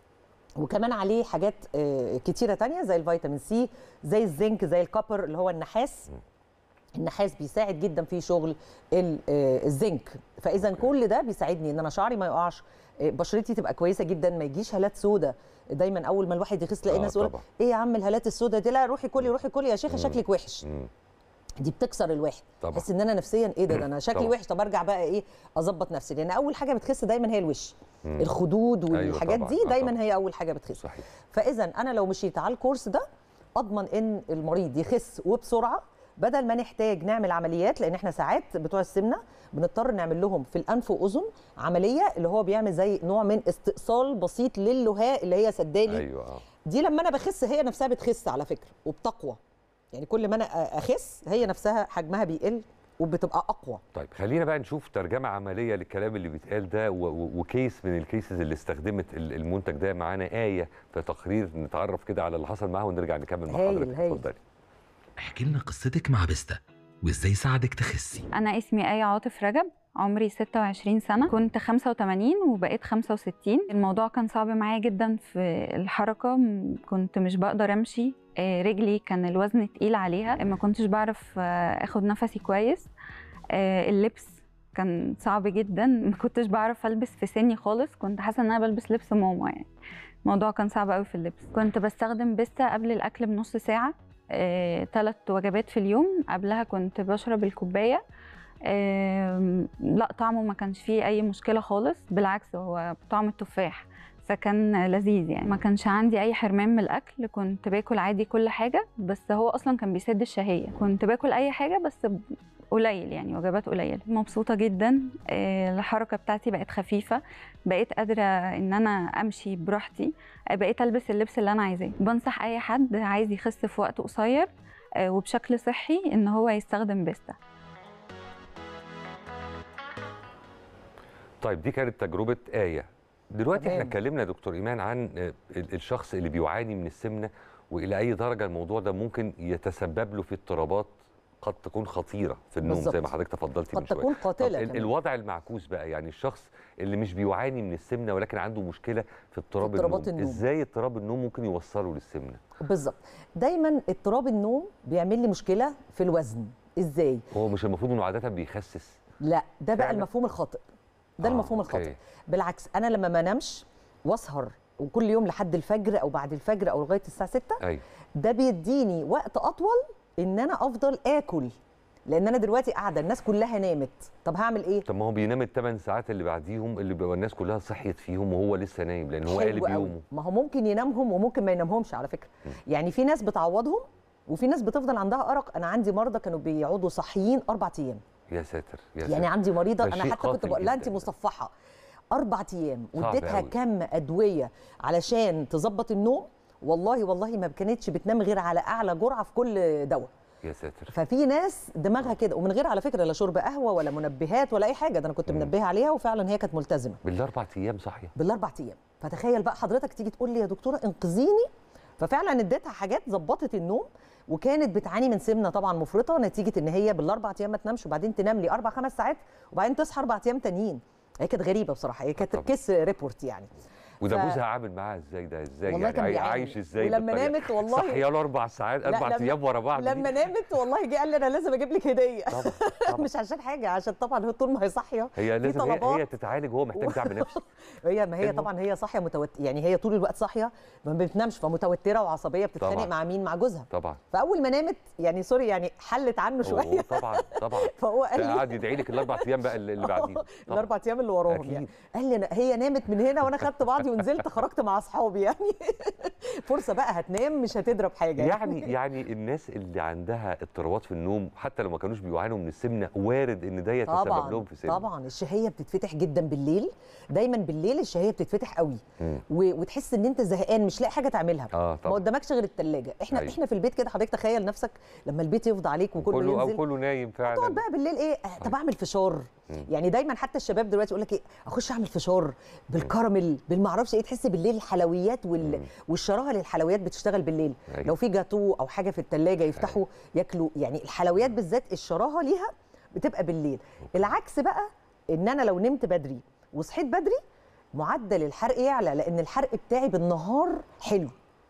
وكمان عليه حاجات آه، كتيره تانية زي الفيتامين سي زي الزنك زي الكوبر اللي هو النحاس النحاس بيساعد جدا في شغل ال- آه، الزنك فاذا كل ده بيساعدني ان انا شعري ما يقعش آه، بشرتي تبقى كويسه جدا ما يجيش هالات سودا دايما اول ما الواحد يخس تلاقي آه، الناس يقول طبعا. ايه يا عم الهالات السودا دي لا روحي كلي روحي كلي يا شيخه مم. شكلك وحش مم. دي بتكسر الواحد طبعا. بحس ان انا نفسيا ايه ده, ده انا شكلي طبعا. وحش طب ارجع بقى ايه اظبط نفسي لان اول حاجه بتخس دايما هي الوش مم. الخدود أيوة والحاجات طبعاً. دي آه دايما طبعاً. هي اول حاجه بتخس صحيح فاذا انا لو مشيت على الكورس ده اضمن ان المريض يخس وبسرعه بدل ما نحتاج نعمل عمليات لان احنا ساعات بتوع السمنه بنضطر نعمل لهم في الانف واذن عمليه اللي هو بيعمل زي نوع من استئصال بسيط للهاء اللي هي سدالي ايوه اه دي لما انا بخس هي نفسها بتخس على فكره وبتقوى يعني كل ما انا اخس هي نفسها حجمها بيقل وبتبقى اقوى طيب خلينا بقى نشوف ترجمه عمليه للكلام اللي بيتقال ده و- و- وكيس من الكيسز اللي استخدمت ال- المنتج ده معانا ايه في تقرير نتعرف كده على اللي حصل معاها ونرجع نكمل مع هايل، حضرتك هايل. اتفضلي احكي لنا قصتك مع بيستا وازاي ساعدك تخسي أنا اسمي آية عاطف رجب عمري 26 سنة كنت 85 وبقيت 65 الموضوع كان صعب معايا جدا في الحركة م- كنت مش بقدر أمشي آه، رجلي كان الوزن تقيل عليها ما كنتش بعرف آه، أخد نفسي كويس آه، اللبس كان صعب جدا ما كنتش بعرف ألبس في سني خالص كنت حاسة إن أنا بلبس لبس ماما يعني الموضوع كان صعب قوي في اللبس كنت بستخدم بيستا قبل الأكل بنص ساعة ثلاث وجبات في اليوم قبلها كنت بشرب الكوباية آم، لا طعمه ما كانش فيه اي مشكله خالص بالعكس هو طعم التفاح فكان لذيذ يعني ما كانش عندي اي حرمان من الاكل كنت باكل عادي كل حاجه بس هو اصلا كان بيسد الشهيه كنت باكل اي حاجه بس ب- قليل يعني وجبات قليله مبسوطه جدا آه، الحركه بتاعتي بقت خفيفه بقيت قادره ان انا امشي براحتي آه، بقيت البس اللبس اللي انا عايزاه بنصح اي حد عايز يخس في وقت قصير آه، وبشكل صحي ان هو يستخدم بيستا طيب دي كانت تجربه ايه دلوقتي احنا تمام. اتكلمنا يا دكتور ايمان عن آه، ال- الشخص اللي بيعاني من السمنه والى اي درجه الموضوع ده ممكن يتسبب له في اضطرابات قد تكون خطيره في النوم زي ما بالظبط. حضرتك تفضلتي قد من شويه تكون قاتلة طب ال- كمان. الوضع المعكوس بقى يعني الشخص اللي مش بيعاني من السمنه ولكن عنده مشكله في اضطراب في اضطرابات النوم. النوم. ازاي اضطراب النوم ممكن يوصله للسمنه بالظبط دايما اضطراب النوم بيعمل لي مشكله في الوزن ازاي هو مش المفروض انه عاده بيخسس لا ده بقى فعلا؟ المفهوم الخاطئ ده آه، المفهوم أوكي. الخاطئ بالعكس انا لما ما انامش واسهر وكل يوم لحد الفجر او بعد الفجر او لغايه الساعه 6 ايوه ده بيديني وقت اطول ان انا افضل اكل لان انا دلوقتي قاعده الناس كلها نامت طب هعمل ايه طب ما هو بينام الثمان ساعات اللي بعديهم اللي بيبقى الناس كلها صحيت فيهم وهو لسه نايم لان هو حلو قالب قوي. يومه ما هو ممكن ينامهم وممكن ما ينامهمش على فكره يعني في ناس بتعوضهم وفي ناس بتفضل عندها ارق انا عندي مرضى كانوا بيقعدوا صاحيين اربع ايام يا ساتر يا يعني ساتر. عندي مريضه ده انا شيء حتى كنت قاتل بقول لها جداً. انت مصفحه اربع ايام صعب واديتها أوي. كم ادويه علشان تظبط النوم والله والله ما كانتش بتنام غير على اعلى جرعه في كل دواء يا ساتر ففي ناس دماغها كده ومن غير على فكره لا شرب قهوه ولا منبهات ولا اي حاجه ده انا كنت منبهه عليها وفعلا هي كانت ملتزمه بالاربع ايام صاحيه بالاربع ايام فتخيل بقى حضرتك تيجي تقول لي يا دكتوره انقذيني ففعلا اديتها حاجات ظبطت النوم وكانت بتعاني من سمنه طبعا مفرطه نتيجه ان هي بالاربع ايام ما تنامش وبعدين تنام لي اربع خمس ساعات وبعدين تصحى اربع ايام تانيين هي كانت غريبه بصراحه هي كانت كيس ريبورت يعني وده ف- جوزها عامل معاها ازاي ده ازاي والله يعني كان عاي- بيعاني. عايش ازاي ولما بالطريقة؟ نامت والله- صحيه له اربع ساعات لا، اربع لما- ايام ورا بعض دي. لما نامت والله جه قال لي انا لازم اجيب لك هديه طبعا مش عشان حاجه عشان طبعا هي طول ما هي صاحيه هي في لازم هي, طلبات هي تتعالج وهو محتاج دعم نفسي هي ما هي المهم. طبعا هي صاحيه متوت يعني هي طول الوقت صاحيه ما بتنامش فمتوتره وعصبيه بتتخانق طبعاً. مع مين مع جوزها طبعا فاول ما نامت يعني سوري يعني حلت عنه شويه أوه، طبعا طبعا فهو قال لي قاعد يدعي لك الاربع ايام بقى اللي اللي بعديهم طبعاً. الاربع ايام اللي وراهم أكيد. يعني قال لي أنا هي نامت من هنا وانا خدت بعضي ونزلت خرجت مع اصحابي يعني فرصه بقى هتنام مش هتضرب حاجه يعني يعني الناس اللي عندها اضطرابات في النوم حتى لو ما كانوش بيعانوا من السمنه وارد ان ده يتسبب طبعا لهم في سمنه طبعا الشهيه بتتفتح جدا بالليل دايما بالليل الشهيه بتتفتح قوي مم. و... وتحس ان انت زهقان مش لاقي حاجه تعملها اه ما طبعا قدامكش غير الثلاجه احنا أيوة. احنا في البيت كده حضرتك تخيل نفسك لما البيت يفضى عليك وكله كله او ينزل كله نايم تقعد فعلا بقى بالليل ايه آه، طب اعمل فشار مم. يعني دايما حتى الشباب دلوقتي يقول لك ايه اخش اعمل فشار بالكراميل بالمعرفش ايه تحس بالليل الحلويات وال... والشراهه للحلويات بتشتغل بالليل أيوة. لو في جاتو او حاجه في الثلاجه يفتحوا ياكلوا يعني الحلويات بالذات الشراهه ليها بتبقى بالليل العكس بقى ان انا لو نمت بدري وصحيت بدري معدل الحرق يعلى لان الحرق بتاعي بالنهار حلو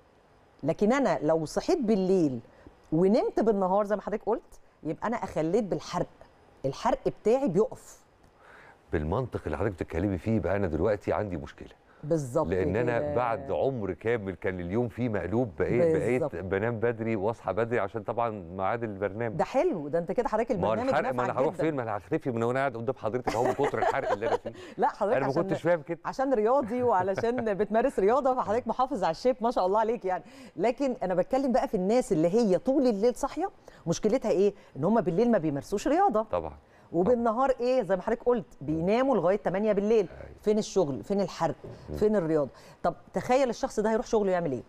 لكن انا لو صحيت بالليل ونمت بالنهار زي ما حضرتك قلت يبقى انا اخليت بالحرق الحرق بتاعي بيقف بالمنطق اللي حضرتك بتتكلمي فيه بقى انا دلوقتي عندي مشكله بالظبط لان انا كده. بعد عمر كامل كان اليوم فيه مقلوب بقيت بقيت بالظبط. بنام بدري واصحى بدري عشان طبعا ميعاد البرنامج ده حلو ده انت كده حضرتك ما هو البرنامج الحرق ما انا نفعك هروح جدا. فين ما انا هختفي من وانا قاعد قدام حضرتك اهو من كتر الحرق اللي انا فيه لا حضرتك انا ما عشان كنتش فاهم كده عشان رياضي وعلشان بتمارس رياضه فحضرتك محافظ على الشيب ما شاء الله عليك يعني لكن انا بتكلم بقى في الناس اللي هي طول الليل صاحيه مشكلتها ايه ان هم بالليل ما بيمارسوش رياضه طبعا وبالنهار ايه زي ما حضرتك قلت بيناموا لغايه 8 بالليل فين الشغل فين الحرق فين الرياضه طب تخيل الشخص ده هيروح شغله يعمل ايه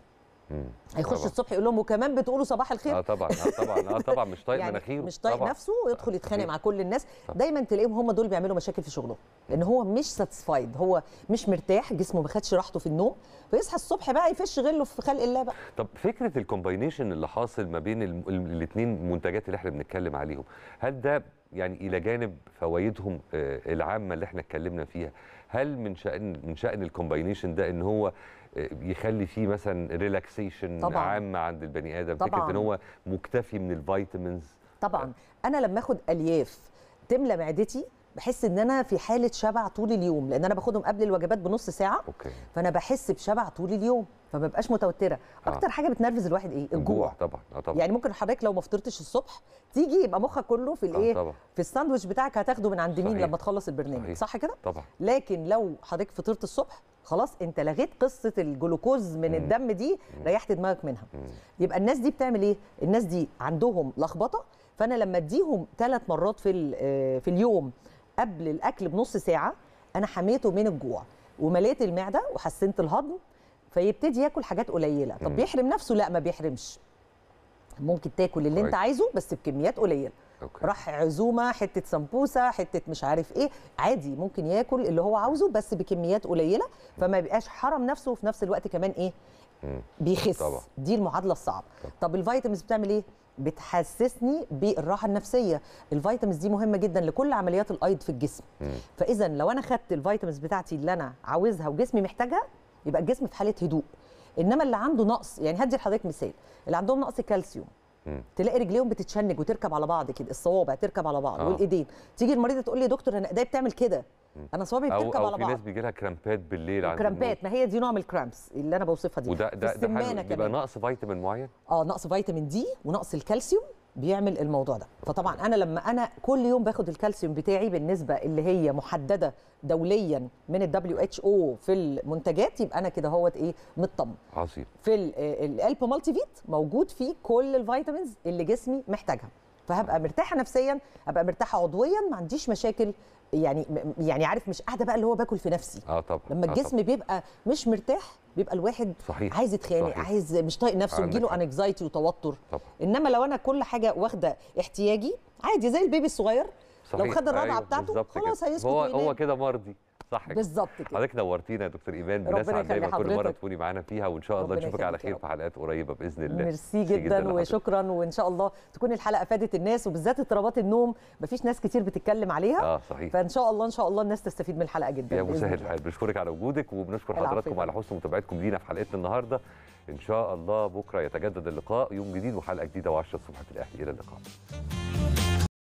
مم. هيخش طبعاً. الصبح يقول لهم وكمان بتقولوا صباح الخير اه طبعا اه طبعا اه طبعا مش طايق يعني مناخيره مش طايق طبعاً. نفسه ويدخل يتخانق صحيح. مع كل الناس دايما تلاقيهم هم دول بيعملوا مشاكل في شغلهم لان هو مش ساتسفايد هو مش مرتاح جسمه ما خدش راحته في النوم فيصحى الصبح بقى يفش غله في خلق الله بقى طب فكره الكومباينيشن اللي حاصل ما بين الاثنين منتجات اللي احنا بنتكلم عليهم هل ده يعني الى جانب فوائدهم آه، العامه اللي احنا اتكلمنا فيها هل من شان من شان الكومباينيشن ده ان هو آه، يخلي فيه مثلا ريلاكسيشن طبعاً. عامه عند البني ادم فكره طبعاً. ان هو مكتفي من الفيتامينز طبعا انا لما اخد الياف تملى معدتي بحس ان انا في حاله شبع طول اليوم لان انا باخدهم قبل الوجبات بنص ساعه اوكي فانا بحس بشبع طول اليوم فما ببقاش متوتره اكتر حاجه بتنرفز الواحد ايه الجوع طبعا اه طبعا يعني ممكن حضرتك لو ما فطرتش الصبح تيجي يبقى مخك كله في الايه طبعاً. في الساندوتش بتاعك هتاخده من عند مين صحيح. لما تخلص البرنامج صحيح. صح كده طبعا لكن لو حضرتك فطرت الصبح خلاص انت لغيت قصه الجلوكوز من الدم دي ريحت دماغك منها يبقى الناس دي بتعمل ايه الناس دي عندهم لخبطه فانا لما اديهم ثلاث مرات في ال- آه، في اليوم قبل الاكل بنص ساعه انا حميته من الجوع ومليت المعده وحسنت الهضم فيبتدي ياكل حاجات قليله طب مم. بيحرم نفسه لا ما بيحرمش ممكن تاكل اللي انت كويس. عايزه بس بكميات قليله أوكي. راح عزومه حته سمبوسه حته مش عارف ايه عادي ممكن ياكل اللي هو عاوزه بس بكميات قليله فما يبقاش حرم نفسه وفي نفس الوقت كمان ايه مم. بيخس طبعا. دي المعادله الصعبه طب الفيتامينز بتعمل ايه بتحسسني بالراحه النفسيه الفيتامينز دي مهمه جدا لكل عمليات الايض في الجسم مم. فاذا لو انا خدت الفيتامينز بتاعتي اللي انا عاوزها وجسمي محتاجها يبقى الجسم في حاله هدوء انما اللي عنده نقص يعني هدي لحضرتك مثال اللي عندهم نقص كالسيوم مم. تلاقي رجليهم بتتشنج وتركب على بعض كده الصوابع تركب على بعض آه. والايدين تيجي المريضه تقول لي يا دكتور انا ايديا بتعمل كده انا صوابعي او بتركب او على في ناس بعض بيجي لها كرامبات بالليل عند كرامبات ما هي دي نوع من الكرامبس اللي انا بوصفها دي وده في ده ده السمانة حلو بيبقى كمان. نقص فيتامين معين اه نقص فيتامين دي ونقص الكالسيوم بيعمل الموضوع ده فطبعا انا لما انا كل يوم باخد الكالسيوم بتاعي بالنسبه اللي هي محدده دوليا من الدبليو اتش او في المنتجات يبقى انا كده هوت ايه مطمن عظيم في ال- آه، الالب مالتي فيت موجود فيه كل الفيتامينز اللي جسمي محتاجها فهبقى مرتاحه نفسيا ابقى مرتاحه عضويا ما عنديش مشاكل يعني م- يعني عارف مش قاعده بقى اللي هو باكل في نفسي اه طبعا لما آه الجسم طبعاً. بيبقى مش مرتاح بيبقى الواحد صحيح عايز يتخانق صحيح. عايز مش طايق نفسه عندك يجيله حق. انكزايتي وتوتر طبعا انما لو انا كل حاجه واخده احتياجي عادي زي البيبي الصغير لو صحيح. خد الرضعه أيوة، بتاعته بالظبط كده. خلاص هيسكت هو وينام هو كده مرضي صح كده بالظبط كده حضرتك نورتينا يا دكتور ايمان ربنا بنسعد دايما يخلي كل مره حضرتك. تكوني معانا فيها وان شاء الله ربنا نشوفك على يخليك يا خير رب. في حلقات قريبه باذن الله ميرسي جدا لحضرتك. وشكرا وان شاء الله تكون الحلقه فادت الناس وبالذات اضطرابات النوم مفيش ناس كتير بتتكلم عليها اه صحيح فان شاء الله ان شاء الله الناس تستفيد من الحلقه جدا يا بإذن مسهل الله. الحال بنشكرك على وجودك وبنشكر العفو حضراتكم يا على حسن متابعتكم لينا في حلقتنا النهارده ان شاء الله بكره يتجدد اللقاء يوم جديد وحلقه جديده و10 الصبح في الاهلي الى اللقاء